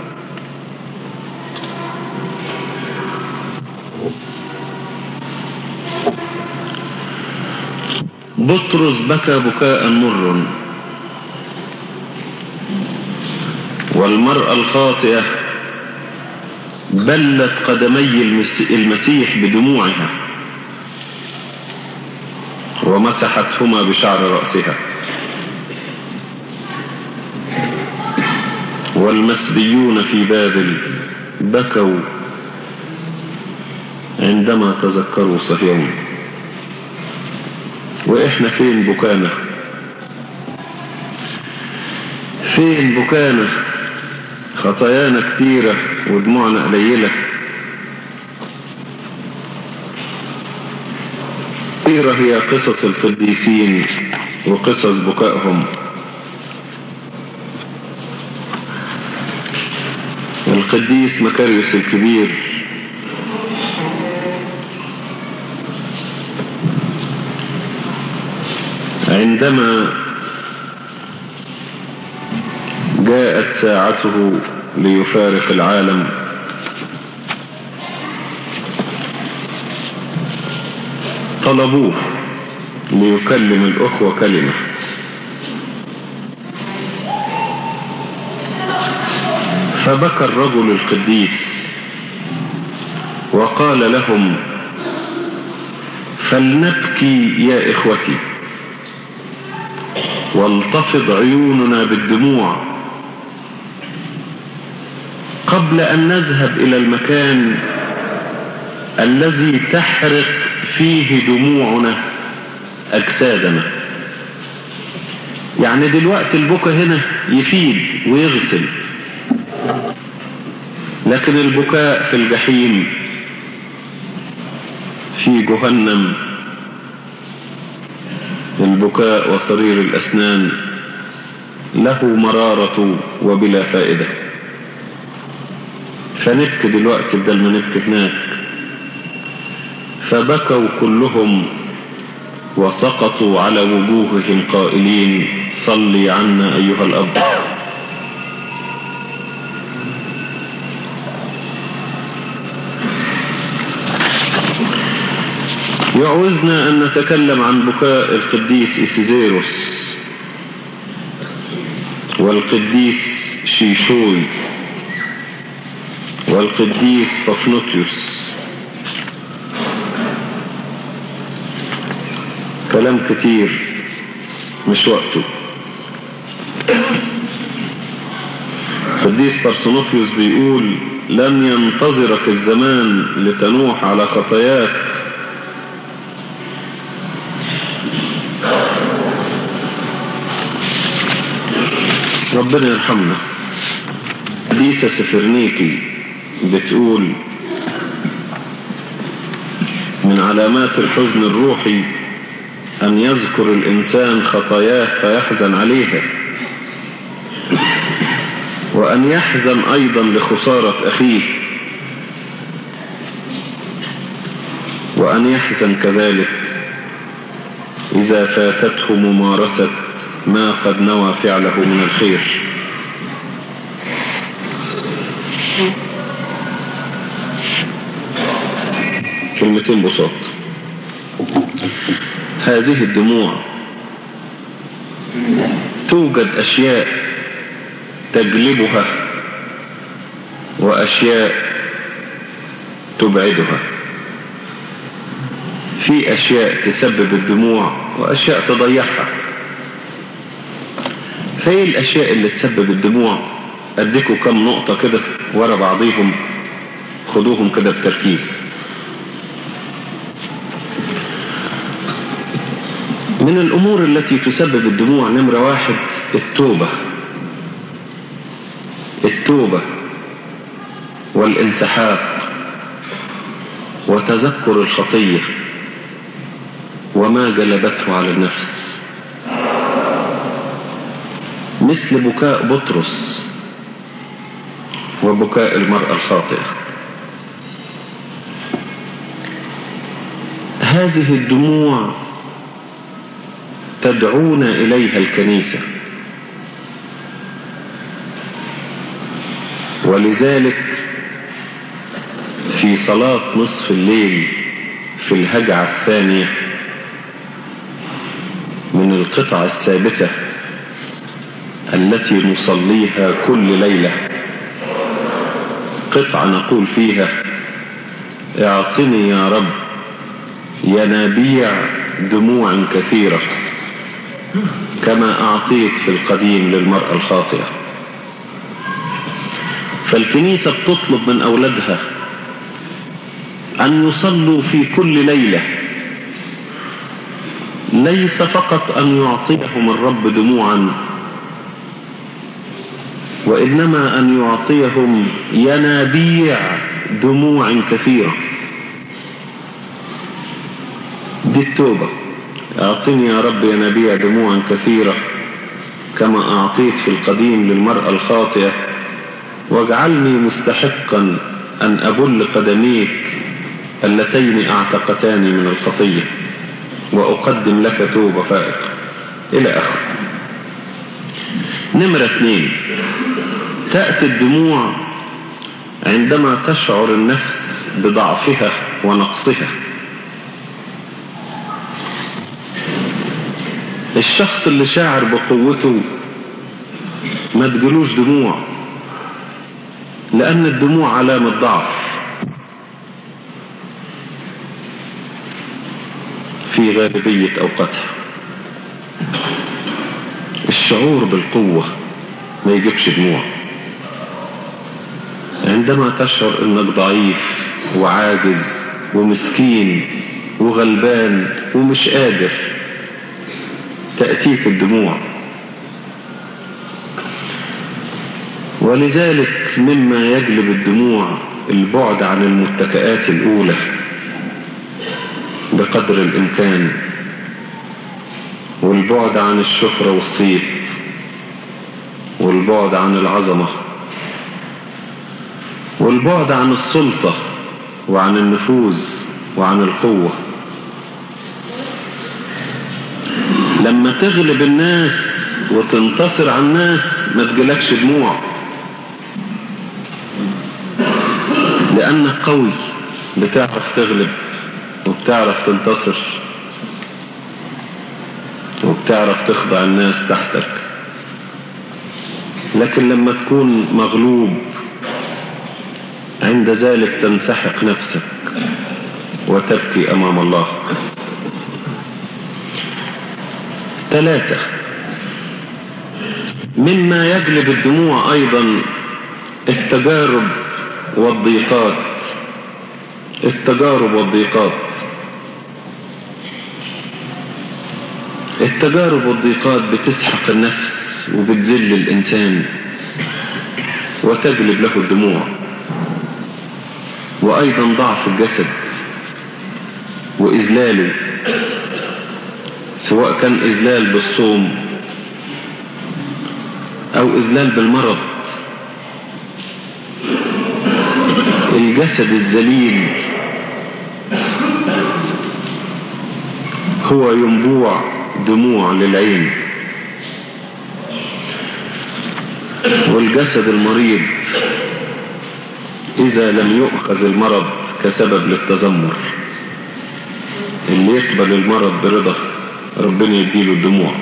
بطرس بكى بكاء مر والمرأة الخاطئة بلت قدمي المسيح بدموعها ومسحتهما بشعر رأسها والمسبيون في بابل بكوا عندما تذكروا صهيون واحنا فين بكانا فين بكانا خطايانا كتيرة ودموعنا قليلة كثيرة هي قصص القديسين وقصص بكائهم القديس مكاريوس الكبير عندما جاءت ساعته ليفارق العالم طلبوه ليكلم الأخوة كلمة فبكى الرجل القديس وقال لهم فلنبكي يا إخوتي والتفض عيوننا بالدموع قبل أن نذهب إلى المكان الذي تحرق فيه دموعنا أجسادنا يعني دلوقتي البكاء هنا يفيد ويغسل لكن البكاء في الجحيم في جهنم البكاء وصرير الأسنان له مرارة وبلا فائدة فنبكي دلوقتي بدل ما نبكي هناك فبكوا كلهم وسقطوا على وجوههم قائلين صلي عنا أيها الأب يعوزنا أن نتكلم عن بكاء القديس إسيزيروس والقديس شيشوي والقديس بافنوتيوس كلام كتير مش وقته القديس بارسونوفيوس بيقول لن ينتظرك الزمان لتنوح على خطاياك ربنا يرحمنا حديثة سفرنيكي بتقول من علامات الحزن الروحي أن يذكر الإنسان خطاياه فيحزن عليها وأن يحزن أيضا لخسارة أخيه وأن يحزن كذلك إذا فاتته ممارسة ما قد نوى فعله من الخير كلمتين بساط هذه الدموع توجد أشياء تجلبها وأشياء تبعدها في أشياء تسبب الدموع وأشياء تضيعها فهي الأشياء اللي تسبب الدموع أديكوا كم نقطة كده ورا بعضيهم خدوهم كده بتركيز من الأمور التي تسبب الدموع نمرة واحد التوبة التوبة والانسحاق وتذكر الخطية وما جلبته على النفس مثل بكاء بطرس وبكاء المرأة الخاطئة هذه الدموع تدعونا إليها الكنيسة ولذلك في صلاة نصف الليل في الهجعة الثانية من القطع الثابتة التي نصليها كل ليلة قطعة نقول فيها اعطني يا رب ينابيع دموع كثيرة كما أعطيت في القديم للمرأة الخاطئة فالكنيسة بتطلب من أولادها أن يصلوا في كل ليلة ليس فقط أن يعطيهم الرب دموعا وإنما أن يعطيهم ينابيع دموع كثيرة دي التوبة أعطني يا رب ينابيع دموع كثيرة كما أعطيت في القديم للمرأة الخاطئة واجعلني مستحقا أن أبل قدميك اللتين أعتقتاني من الخطية وأقدم لك توبة فائقة إلى آخر نمرة اثنين تأتي الدموع عندما تشعر النفس بضعفها ونقصها الشخص اللي شاعر بقوته ما تجلوش دموع لأن الدموع علامة ضعف في غالبية أوقاتها الشعور بالقوة ما يجيبش دموع عندما تشعر انك ضعيف وعاجز ومسكين وغلبان ومش قادر تأتيك الدموع ولذلك مما يجلب الدموع البعد عن المتكئات الأولى بقدر الإمكان والبعد عن الشهرة والصيت والبعد عن العظمة والبعد عن السلطة وعن النفوذ وعن القوة لما تغلب الناس وتنتصر على الناس ما تجيلكش دموع لأنك قوي بتعرف تغلب وبتعرف تنتصر وبتعرف تخضع الناس تحتك لكن لما تكون مغلوب عند ذلك تنسحق نفسك وتبكي أمام الله ثلاثة مما يجلب الدموع أيضا التجارب والضيقات التجارب والضيقات التجارب والضيقات بتسحق النفس وبتذل الإنسان وتجلب له الدموع وأيضا ضعف الجسد وإذلاله سواء كان إذلال بالصوم أو إذلال بالمرض الجسد الذليل هو ينبوع دموع للعين والجسد المريض إذا لم يؤخذ المرض كسبب للتذمر اللي يقبل المرض برضا ربنا يديله الدموع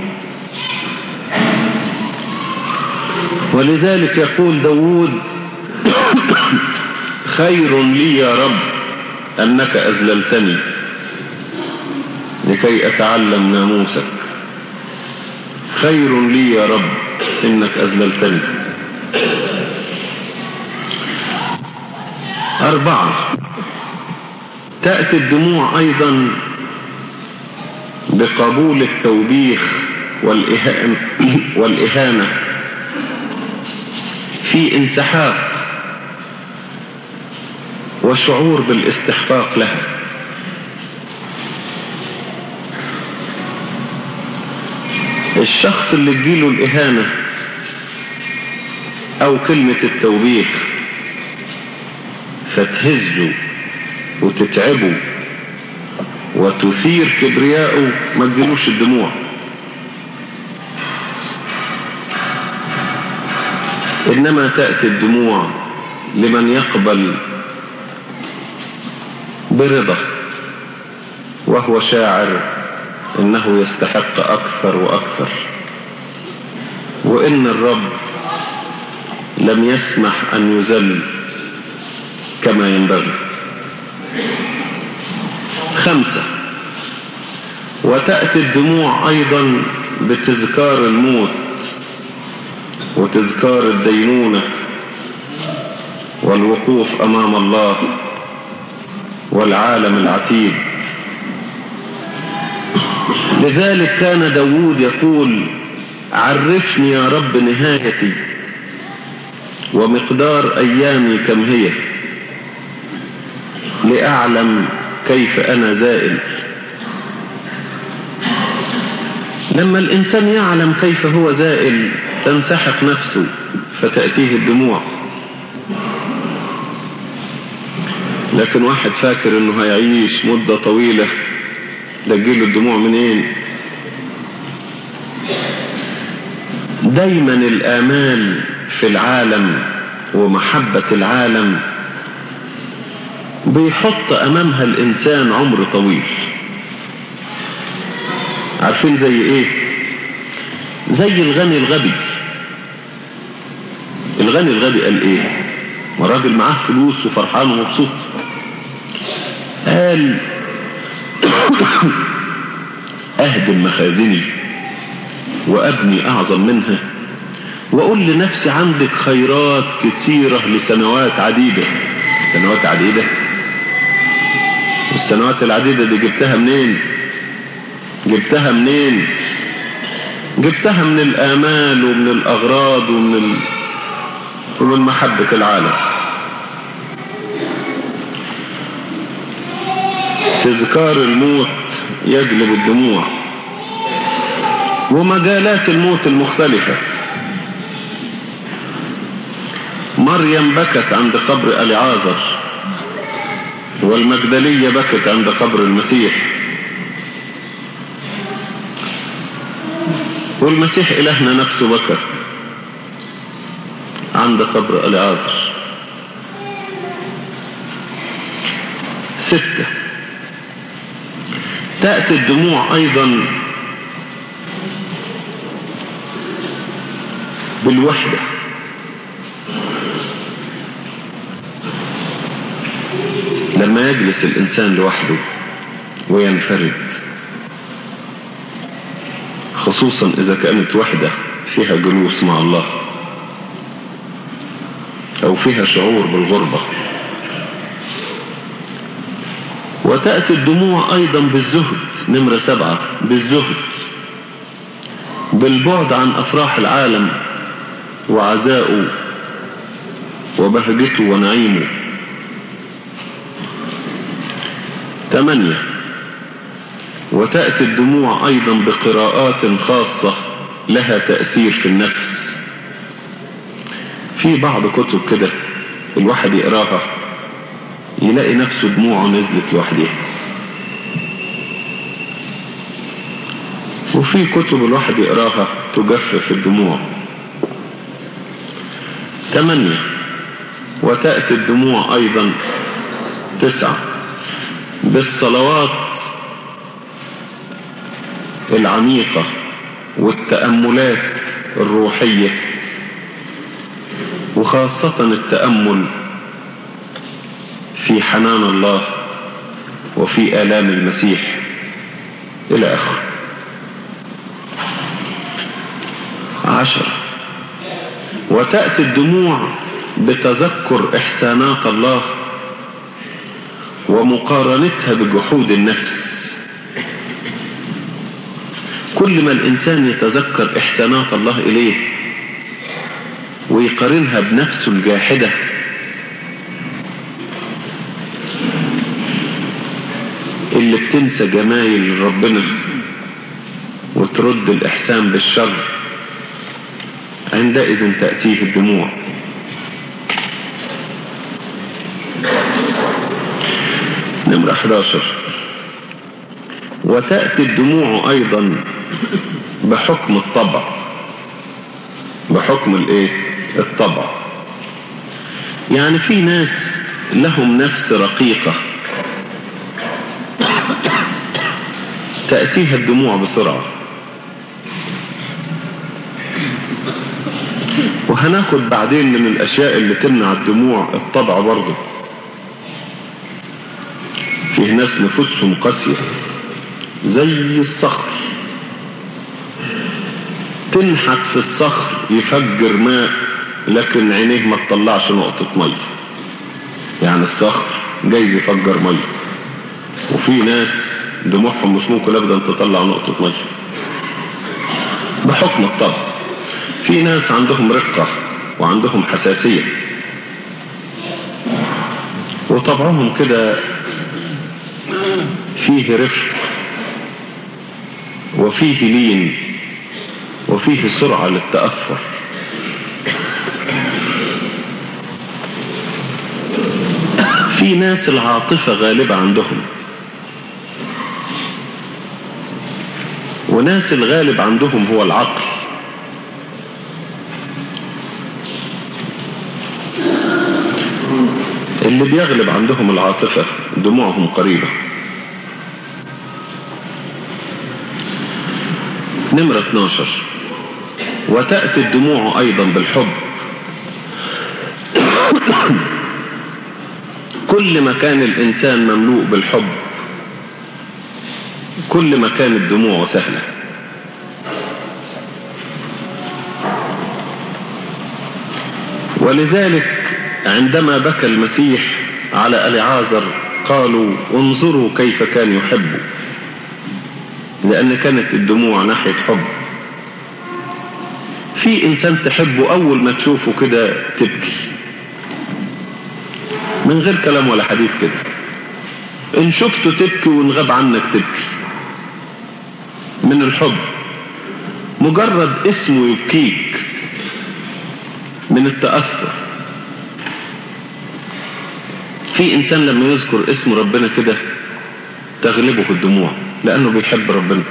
ولذلك يقول داود خير لي يا رب أنك أذللتني لكي أتعلم ناموسك خير لي يا رب إنك أذللتني أربعة تأتي الدموع أيضا بقبول التوبيخ والإهانة, والإهانة في انسحاق وشعور بالاستحقاق لها الشخص اللي تجيله الإهانة أو كلمة التوبيخ فتهزه وتتعبه وتثير كبرياءه ما تجيلوش الدموع إنما تأتي الدموع لمن يقبل برضا وهو شاعر انه يستحق اكثر واكثر وان الرب لم يسمح ان يذل كما ينبغي خمسة وتأتي الدموع ايضا بتذكار الموت وتذكار الدينونة والوقوف امام الله والعالم العتيد لذلك كان داود يقول عرفني يا رب نهايتي ومقدار أيامي كم هي لأعلم كيف أنا زائل لما الإنسان يعلم كيف هو زائل تنسحق نفسه فتأتيه الدموع لكن واحد فاكر انه هيعيش مدة طويلة تجيله الدموع منين دايما الآمال في العالم ومحبة العالم بيحط أمامها الإنسان عمر طويل عارفين زي إيه زي الغني الغبي الغني الغبي قال إيه وراجل معاه فلوس وفرحان ومبسوط قال أهدم مخازني وأبني أعظم منها وأقول لنفسي عندك خيرات كثيرة لسنوات عديدة سنوات عديدة والسنوات العديدة دي جبتها منين جبتها منين جبتها من الآمال ومن الأغراض ومن ال... ومن محبة العالم تذكار الموت يجلب الدموع ومجالات الموت المختلفة مريم بكت عند قبر العازر والمجدلية بكت عند قبر المسيح والمسيح إلهنا نفسه بكى عند قبر العازر ستة تأتي الدموع أيضا بالوحدة لما يجلس الإنسان لوحده وينفرد خصوصا إذا كانت وحدة فيها جلوس مع الله أو فيها شعور بالغربة وتأتي الدموع أيضا بالزهد نمرة سبعة بالزهد بالبعد عن أفراح العالم وعزائه وبهجته ونعيمه ثمانية وتأتي الدموع أيضا بقراءات خاصة لها تأثير في النفس في بعض كتب كده الواحد يقراها يلاقي نفسه دموعه نزلت لوحدها وفي كتب الواحد يقراها تجفف الدموع ثمانية وتأتي الدموع أيضا تسعة بالصلوات العميقة والتأملات الروحية وخاصة التأمل في حنان الله وفي آلام المسيح إلى آخره عشر وتأتي الدموع بتذكر إحسانات الله ومقارنتها بجحود النفس كل ما الإنسان يتذكر إحسانات الله إليه ويقارنها بنفسه الجاحدة اللي بتنسى جمايل ربنا وترد الإحسان بالشر عندئذ تأتيه الدموع نمرة 11 وتأتي الدموع أيضا بحكم الطبع بحكم الايه الطبع يعني في ناس لهم نفس رقيقة تأتيها الدموع بسرعة وهناخد بعدين من الأشياء اللي تمنع الدموع الطبع برضه فيه ناس نفوسهم قاسية زي الصخر تنحت في الصخر يفجر ماء لكن عينيه ما تطلعش نقطة مية يعني الصخر جايز يفجر مية وفي ناس دموعهم مش ممكن ابدا تطلع نقطة مية بحكم الطبع في ناس عندهم رقة وعندهم حساسية وطبعهم كده فيه رفق وفيه لين وفيه سرعة للتأثر في ناس العاطفة غالبة عندهم وناس الغالب عندهم هو العقل اللي بيغلب عندهم العاطفة دموعهم قريبة نمرة 12 وتأتي الدموع أيضا بالحب كل ما كان الإنسان مملوء بالحب كل ما كانت دموعه سهلة ولذلك عندما بكى المسيح على العازر قالوا انظروا كيف كان يحب لأن كانت الدموع ناحية حب في إنسان تحبه أول ما تشوفه كده تبكي من غير كلام ولا حديث كده إن شفته تبكي وإن غاب عنك تبكي من الحب مجرد اسمه يبكيك من التأثر في إنسان لما يذكر اسم ربنا كده تغلبه الدموع لأنه بيحب ربنا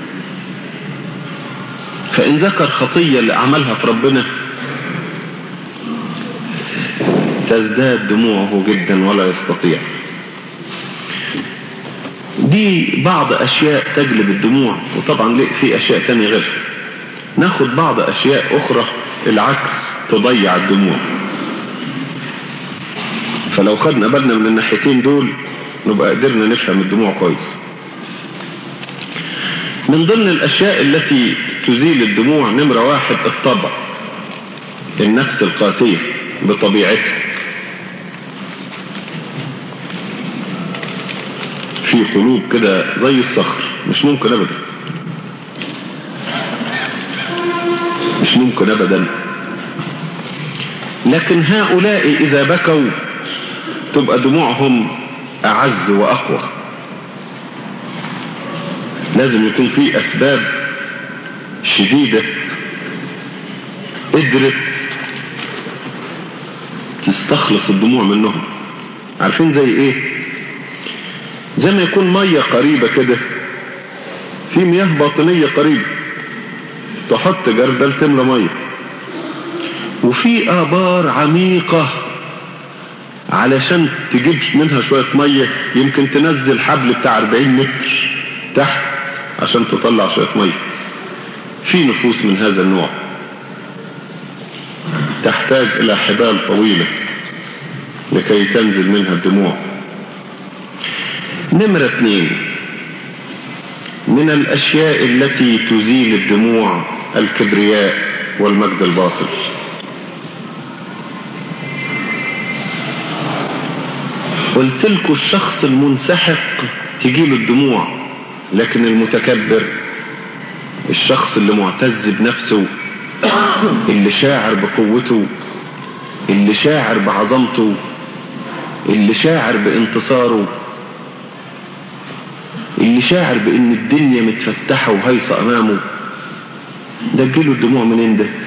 فإن ذكر خطية اللي عملها في ربنا تزداد دموعه جدا ولا يستطيع دي بعض أشياء تجلب الدموع وطبعا في أشياء تانية غيرها ناخد بعض أشياء أخرى العكس تضيع الدموع فلو خدنا بالنا من الناحيتين دول نبقى قدرنا نفهم الدموع كويس من ضمن الأشياء التي تزيل الدموع نمرة واحد الطبع النفس القاسية بطبيعتها في قلوب كده زي الصخر مش ممكن أبدا مش ممكن أبدا لكن هؤلاء إذا بكوا تبقى دموعهم أعز وأقوى لازم يكون في أسباب شديدة قدرت تستخلص الدموع منهم عارفين زي ايه زي ما يكون مية قريبة كده في مياه باطنية قريبة تحط جردل تملى مية وفي آبار عميقة علشان تجيب منها شوية مية يمكن تنزل حبل بتاع 40 متر تحت عشان تطلع شوية مية في نفوس من هذا النوع تحتاج إلى حبال طويلة لكي تنزل منها الدموع نمرة اثنين من الأشياء التي تزيل الدموع الكبرياء والمجد الباطل قلت لكم الشخص المنسحق تجيله الدموع لكن المتكبر الشخص اللي معتز بنفسه اللي شاعر بقوته اللي شاعر بعظمته اللي شاعر بانتصاره اللي شاعر بان الدنيا متفتحة وهيصة امامه ده تجيله الدموع منين ده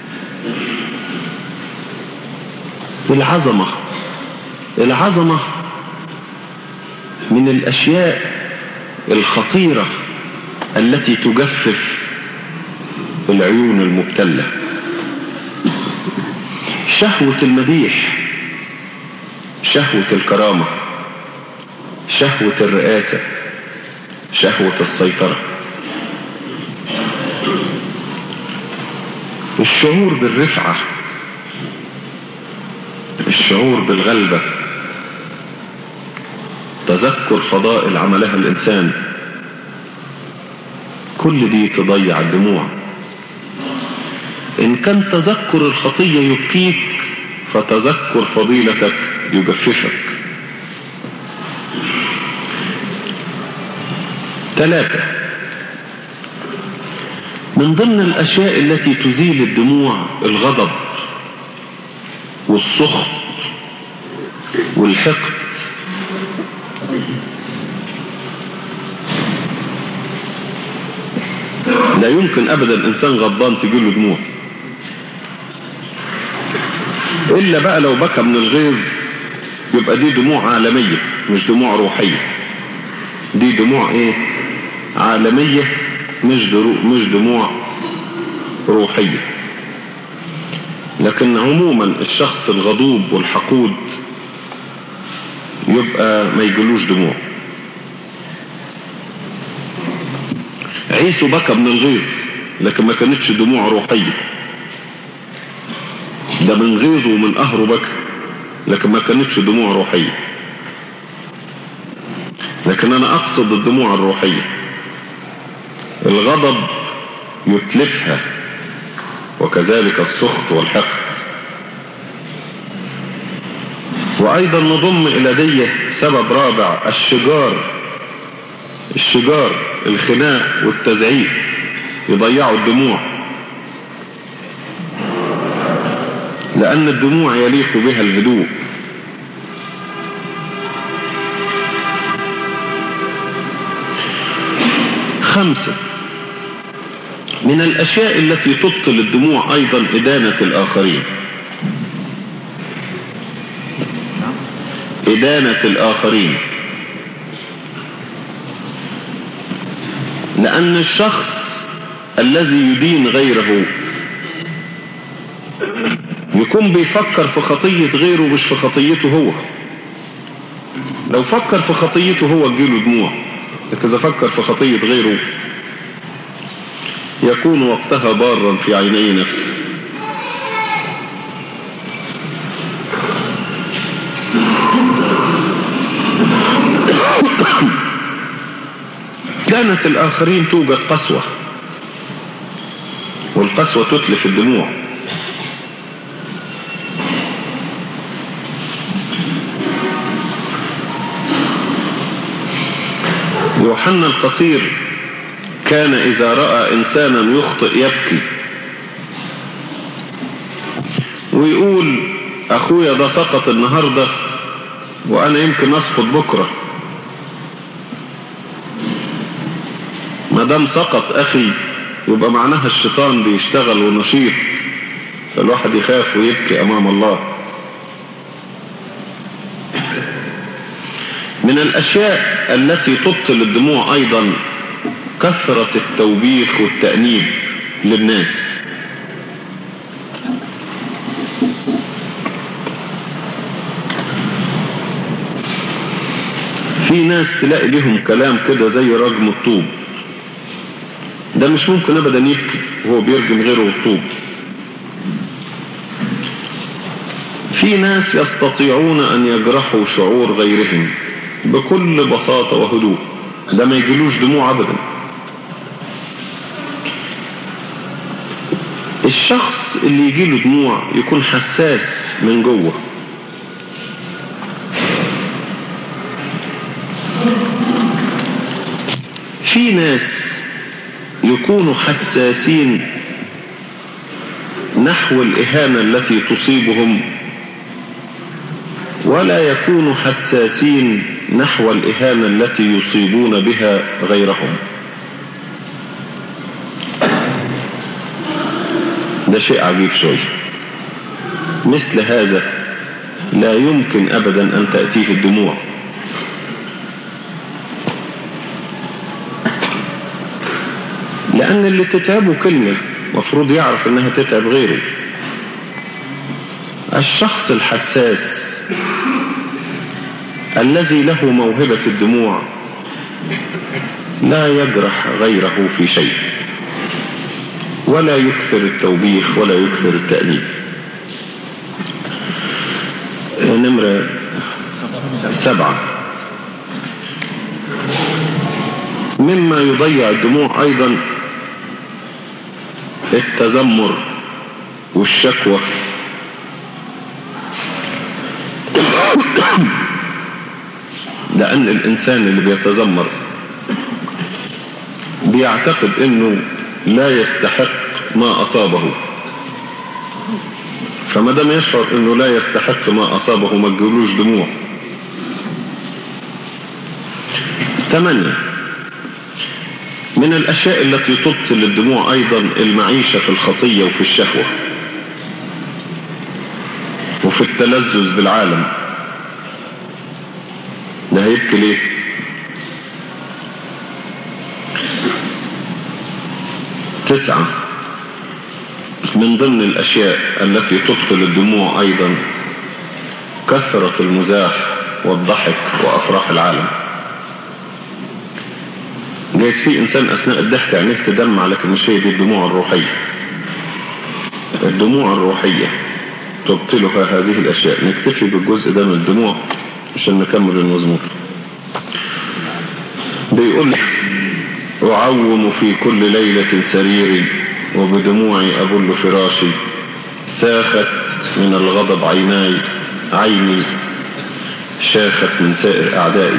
العظمة العظمة من الاشياء الخطيرة التي تجفف العيون المبتلة شهوة المديح شهوة الكرامة شهوة الرئاسة شهوة السيطرة الشعور بالرفعة الشعور بالغلبة تذكر فضائل عملها الإنسان كل دي تضيع الدموع إن كان تذكر الخطية يبكيك فتذكر فضيلتك يجففك ثلاثة من ضمن الأشياء التي تزيل الدموع الغضب والسخط والحقد لا يمكن أبدا إنسان غضبان تجيله دموع إلا بقى لو بكى من الغيظ يبقى دي دموع عالمية مش دموع روحية دي دموع ايه عالمية مش مش دموع روحية لكن عموما الشخص الغضوب والحقود يبقى ما يجلوش دموع عيسو بكى من الغيظ لكن ما كانتش دموع روحية ده من غيظه ومن قهره بكى لكن ما كانتش دموع روحية لكن انا اقصد الدموع الروحية الغضب يتلفها وكذلك السخط والحقد وايضا نضم الى دي سبب رابع الشجار الشجار الخناق والتزعيق يضيعوا الدموع لأن الدموع يليق بها الهدوء خمسة من الأشياء التي تبطل الدموع أيضا إدانة الآخرين إدانة الآخرين لأن الشخص الذي يدين غيره يكون بيفكر في خطية غيره مش في خطيته هو لو فكر في خطيته هو تجيله دموع لكن إذا فكر في خطية غيره يكون وقتها بارا في عيني نفسه كانت الآخرين توجد قسوة والقسوة تتلف الدموع يوحنا القصير كان إذا رأى إنسانا يخطئ يبكي ويقول أخويا ده سقط النهاردة وأنا يمكن أسقط بكرة ما دام سقط أخي يبقى معناها الشيطان بيشتغل ونشيط فالواحد يخاف ويبكي أمام الله من الأشياء التي تبطل الدموع أيضا كثرة التوبيخ والتأنيب للناس في ناس تلاقي لهم كلام كده زي رجم الطوب ده مش ممكن ابدا يبكي وهو بيرجم غيره بالطوب في ناس يستطيعون ان يجرحوا شعور غيرهم بكل بساطة وهدوء ده ما يجيلوش دموع ابدا الشخص اللي يجيله دموع يكون حساس من جوه في ناس يكونوا حساسين نحو الإهانة التي تصيبهم ولا يكونوا حساسين نحو الإهانة التي يصيبون بها غيرهم ده شيء عجيب شوي مثل هذا لا يمكن أبدا أن تأتيه الدموع لأن اللي تتعبه كلمة مفروض يعرف أنها تتعب غيره الشخص الحساس الذي له موهبة الدموع لا يجرح غيره في شيء ولا يكثر التوبيخ ولا يكثر التأنيب نمرة سبعة مما يضيع الدموع أيضا التذمر والشكوى لأن الإنسان اللي بيتذمر بيعتقد أنه لا يستحق ما أصابه فما دام يشعر أنه لا يستحق ما أصابه ما تجيلوش دموع ثمانية من الأشياء التي تبطل الدموع أيضا المعيشة في الخطية وفي الشهوة وفي التلذذ بالعالم ده هيبكي ليه تسعة من ضمن الأشياء التي تبطل الدموع أيضا كثرة المزاح والضحك وأفراح العالم جايز في إنسان أثناء الضحك عينيه تدمع لكن مش هي دي الدموع الروحية الدموع الروحية تبطلها هذه الأشياء نكتفي بالجزء ده من الدموع عشان نكمل المزمور بيقول أعوم في كل ليلة سريري وبدموعي أبل فراشي ساخت من الغضب عيناي عيني شاخت من سائر أعدائي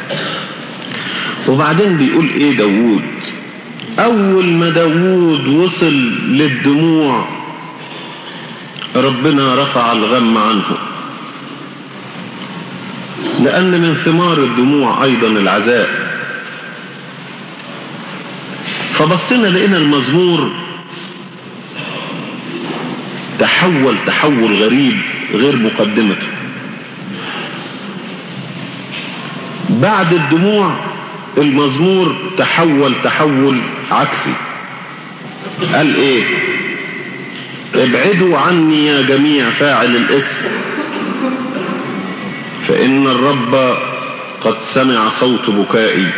وبعدين بيقول إيه داوود أول ما داوود وصل للدموع ربنا رفع الغم عنه لأن من ثمار الدموع أيضا العزاء فبصينا لقينا المزمور تحول تحول غريب غير مقدمته بعد الدموع المزمور تحول تحول عكسي قال ايه ابعدوا عني يا جميع فاعل الاسم فإن الرب قد سمع صوت بكائي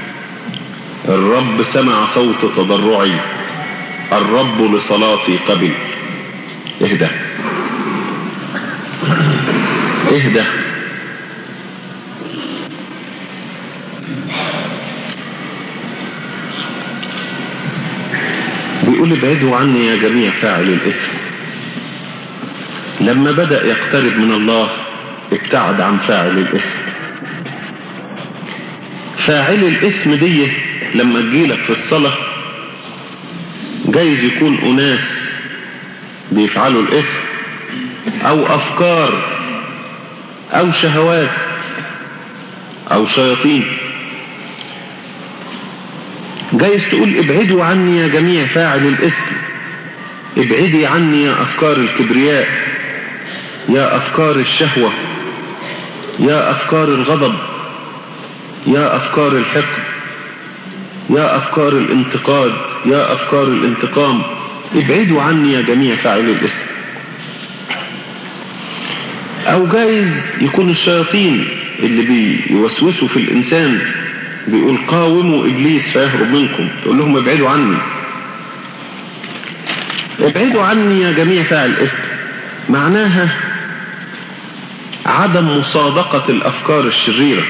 الرب سمع صوت تضرعي الرب لصلاتي قبل اهدى اهدى بيقول ابعدوا عني يا جميع فاعل الإثم لما بدأ يقترب من الله ابتعد عن فاعل الإثم فاعل الإثم دي لما تجيلك في الصلاة جايز يكون أناس بيفعلوا الإثم أو أفكار أو شهوات أو شياطين جايز تقول ابعدوا عني يا جميع فاعل الاسم ابعدي عني يا أفكار الكبرياء يا أفكار الشهوة يا أفكار الغضب يا أفكار الحقد يا أفكار الانتقاد يا أفكار الانتقام ابعدوا عني يا جميع فاعل الاسم أو جايز يكون الشياطين اللي بيوسوسوا في الإنسان بيقول قاوموا إبليس فيهرب منكم تقول لهم ابعدوا عني ابعدوا عني يا جميع فاعل اسم معناها عدم مصادقة الأفكار الشريرة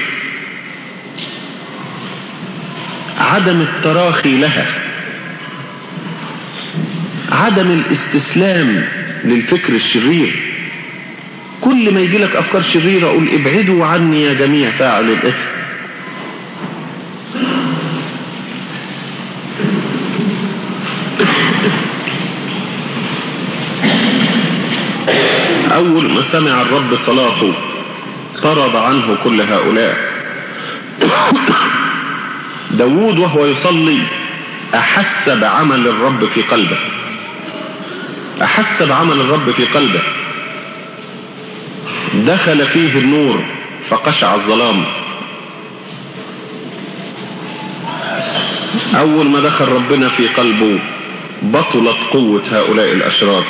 عدم التراخي لها عدم الاستسلام للفكر الشرير كل ما يجي لك أفكار شريرة قول ابعدوا عني يا جميع فاعل الإثم أول ما سمع الرب صلاته طرد عنه كل هؤلاء داود وهو يصلي أحس بعمل الرب في قلبه أحس بعمل الرب في قلبه دخل فيه النور فقشع الظلام أول ما دخل ربنا في قلبه بطلت قوة هؤلاء الأشرار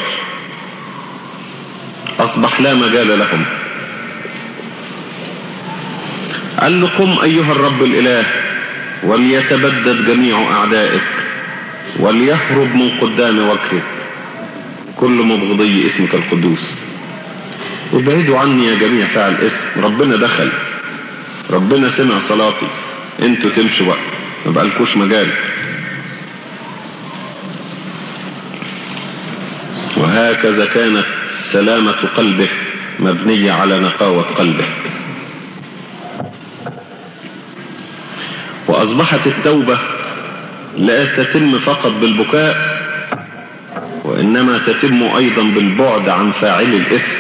أصبح لا مجال لهم قال له قم أيها الرب الإله وليتبدد جميع أعدائك وليهرب من قدام وجهك كل مبغضي اسمك القدوس ابعدوا عني يا جميع فاعل اسم ربنا دخل ربنا سمع صلاتي انتوا تمشوا بقى ما بقالكوش مجال وهكذا كانت سلامة قلبه مبنية على نقاوة قلبه وأصبحت التوبة لا تتم فقط بالبكاء وإنما تتم أيضا بالبعد عن فاعل الإثم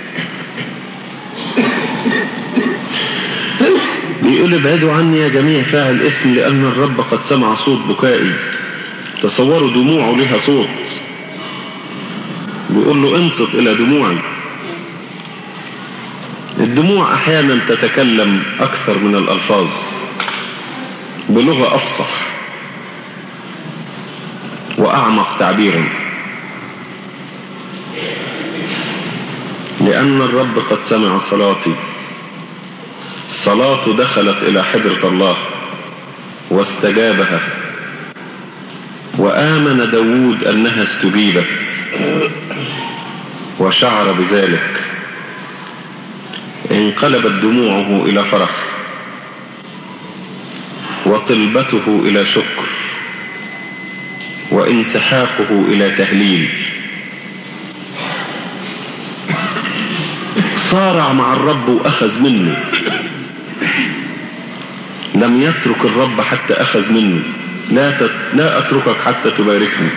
بيقول ابعدوا عني يا جميع فاعل اسم لأن الرب قد سمع صوت بكائي تصوروا دموعه لها صوت بيقول له انصت إلى دموعي الدموع أحيانا تتكلم أكثر من الألفاظ بلغة أفصح وأعمق تعبيرا لأن الرب قد سمع صلاتي صلاته دخلت إلى حضرة الله واستجابها وآمن داود أنها استجيبت وشعر بذلك انقلبت دموعه إلى فرح وطلبته إلى شكر وانسحاقه إلى تهليل صارع مع الرب وأخذ منه لم يترك الرب حتى أخذ منه لا تت... لا أتركك حتى تباركني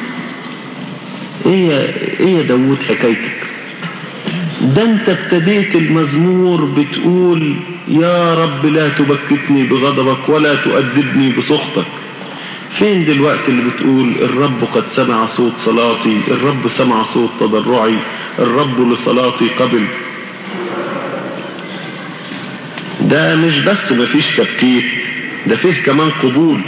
إيه يا, إيه يا داود حكايتك ده انت ابتديت المزمور بتقول يا رب لا تبكتني بغضبك ولا تؤدبني بسخطك فين دلوقتي اللي بتقول الرب قد سمع صوت صلاتي الرب سمع صوت تضرعي الرب لصلاتي قبل ده مش بس مفيش تبكيت ده فيه كمان قبول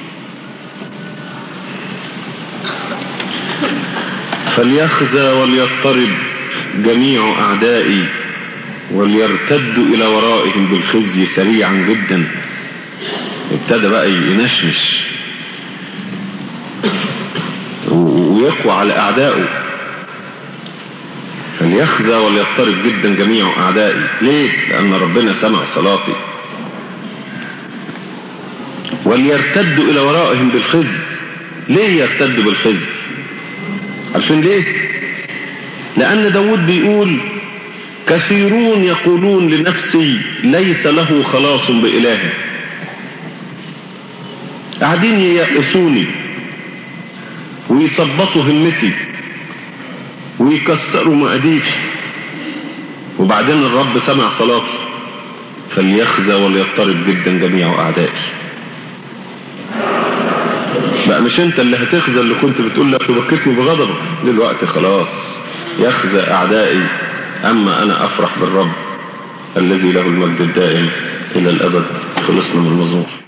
فليخزى وليضطرب جميع أعدائي وليرتدوا إلى ورائهم بالخزي سريعا جدا ابتدى بقى ينشنش ويقوى على أعدائه فليخزى وليضطرب جدا جميع أعدائي ليه؟ لأن ربنا سمع صلاتي وليرتدوا إلى ورائهم بالخزي ليه يرتدوا بالخزي عارفين ليه لأن داود بيقول كثيرون يقولون لنفسي ليس له خلاص بإله قاعدين ييأسوني ويثبطوا همتي ويكسروا مقاديفي وبعدين الرب سمع صلاتي فليخزى وليضطرب جدا جميع أعدائي بقى مش انت اللي هتخزى اللي كنت بتقول لك تبكتني بغضبك دلوقتي خلاص يخزى أعدائي أما أنا أفرح بالرب الذي له المجد الدائم إلى الأبد خلصنا من المزمور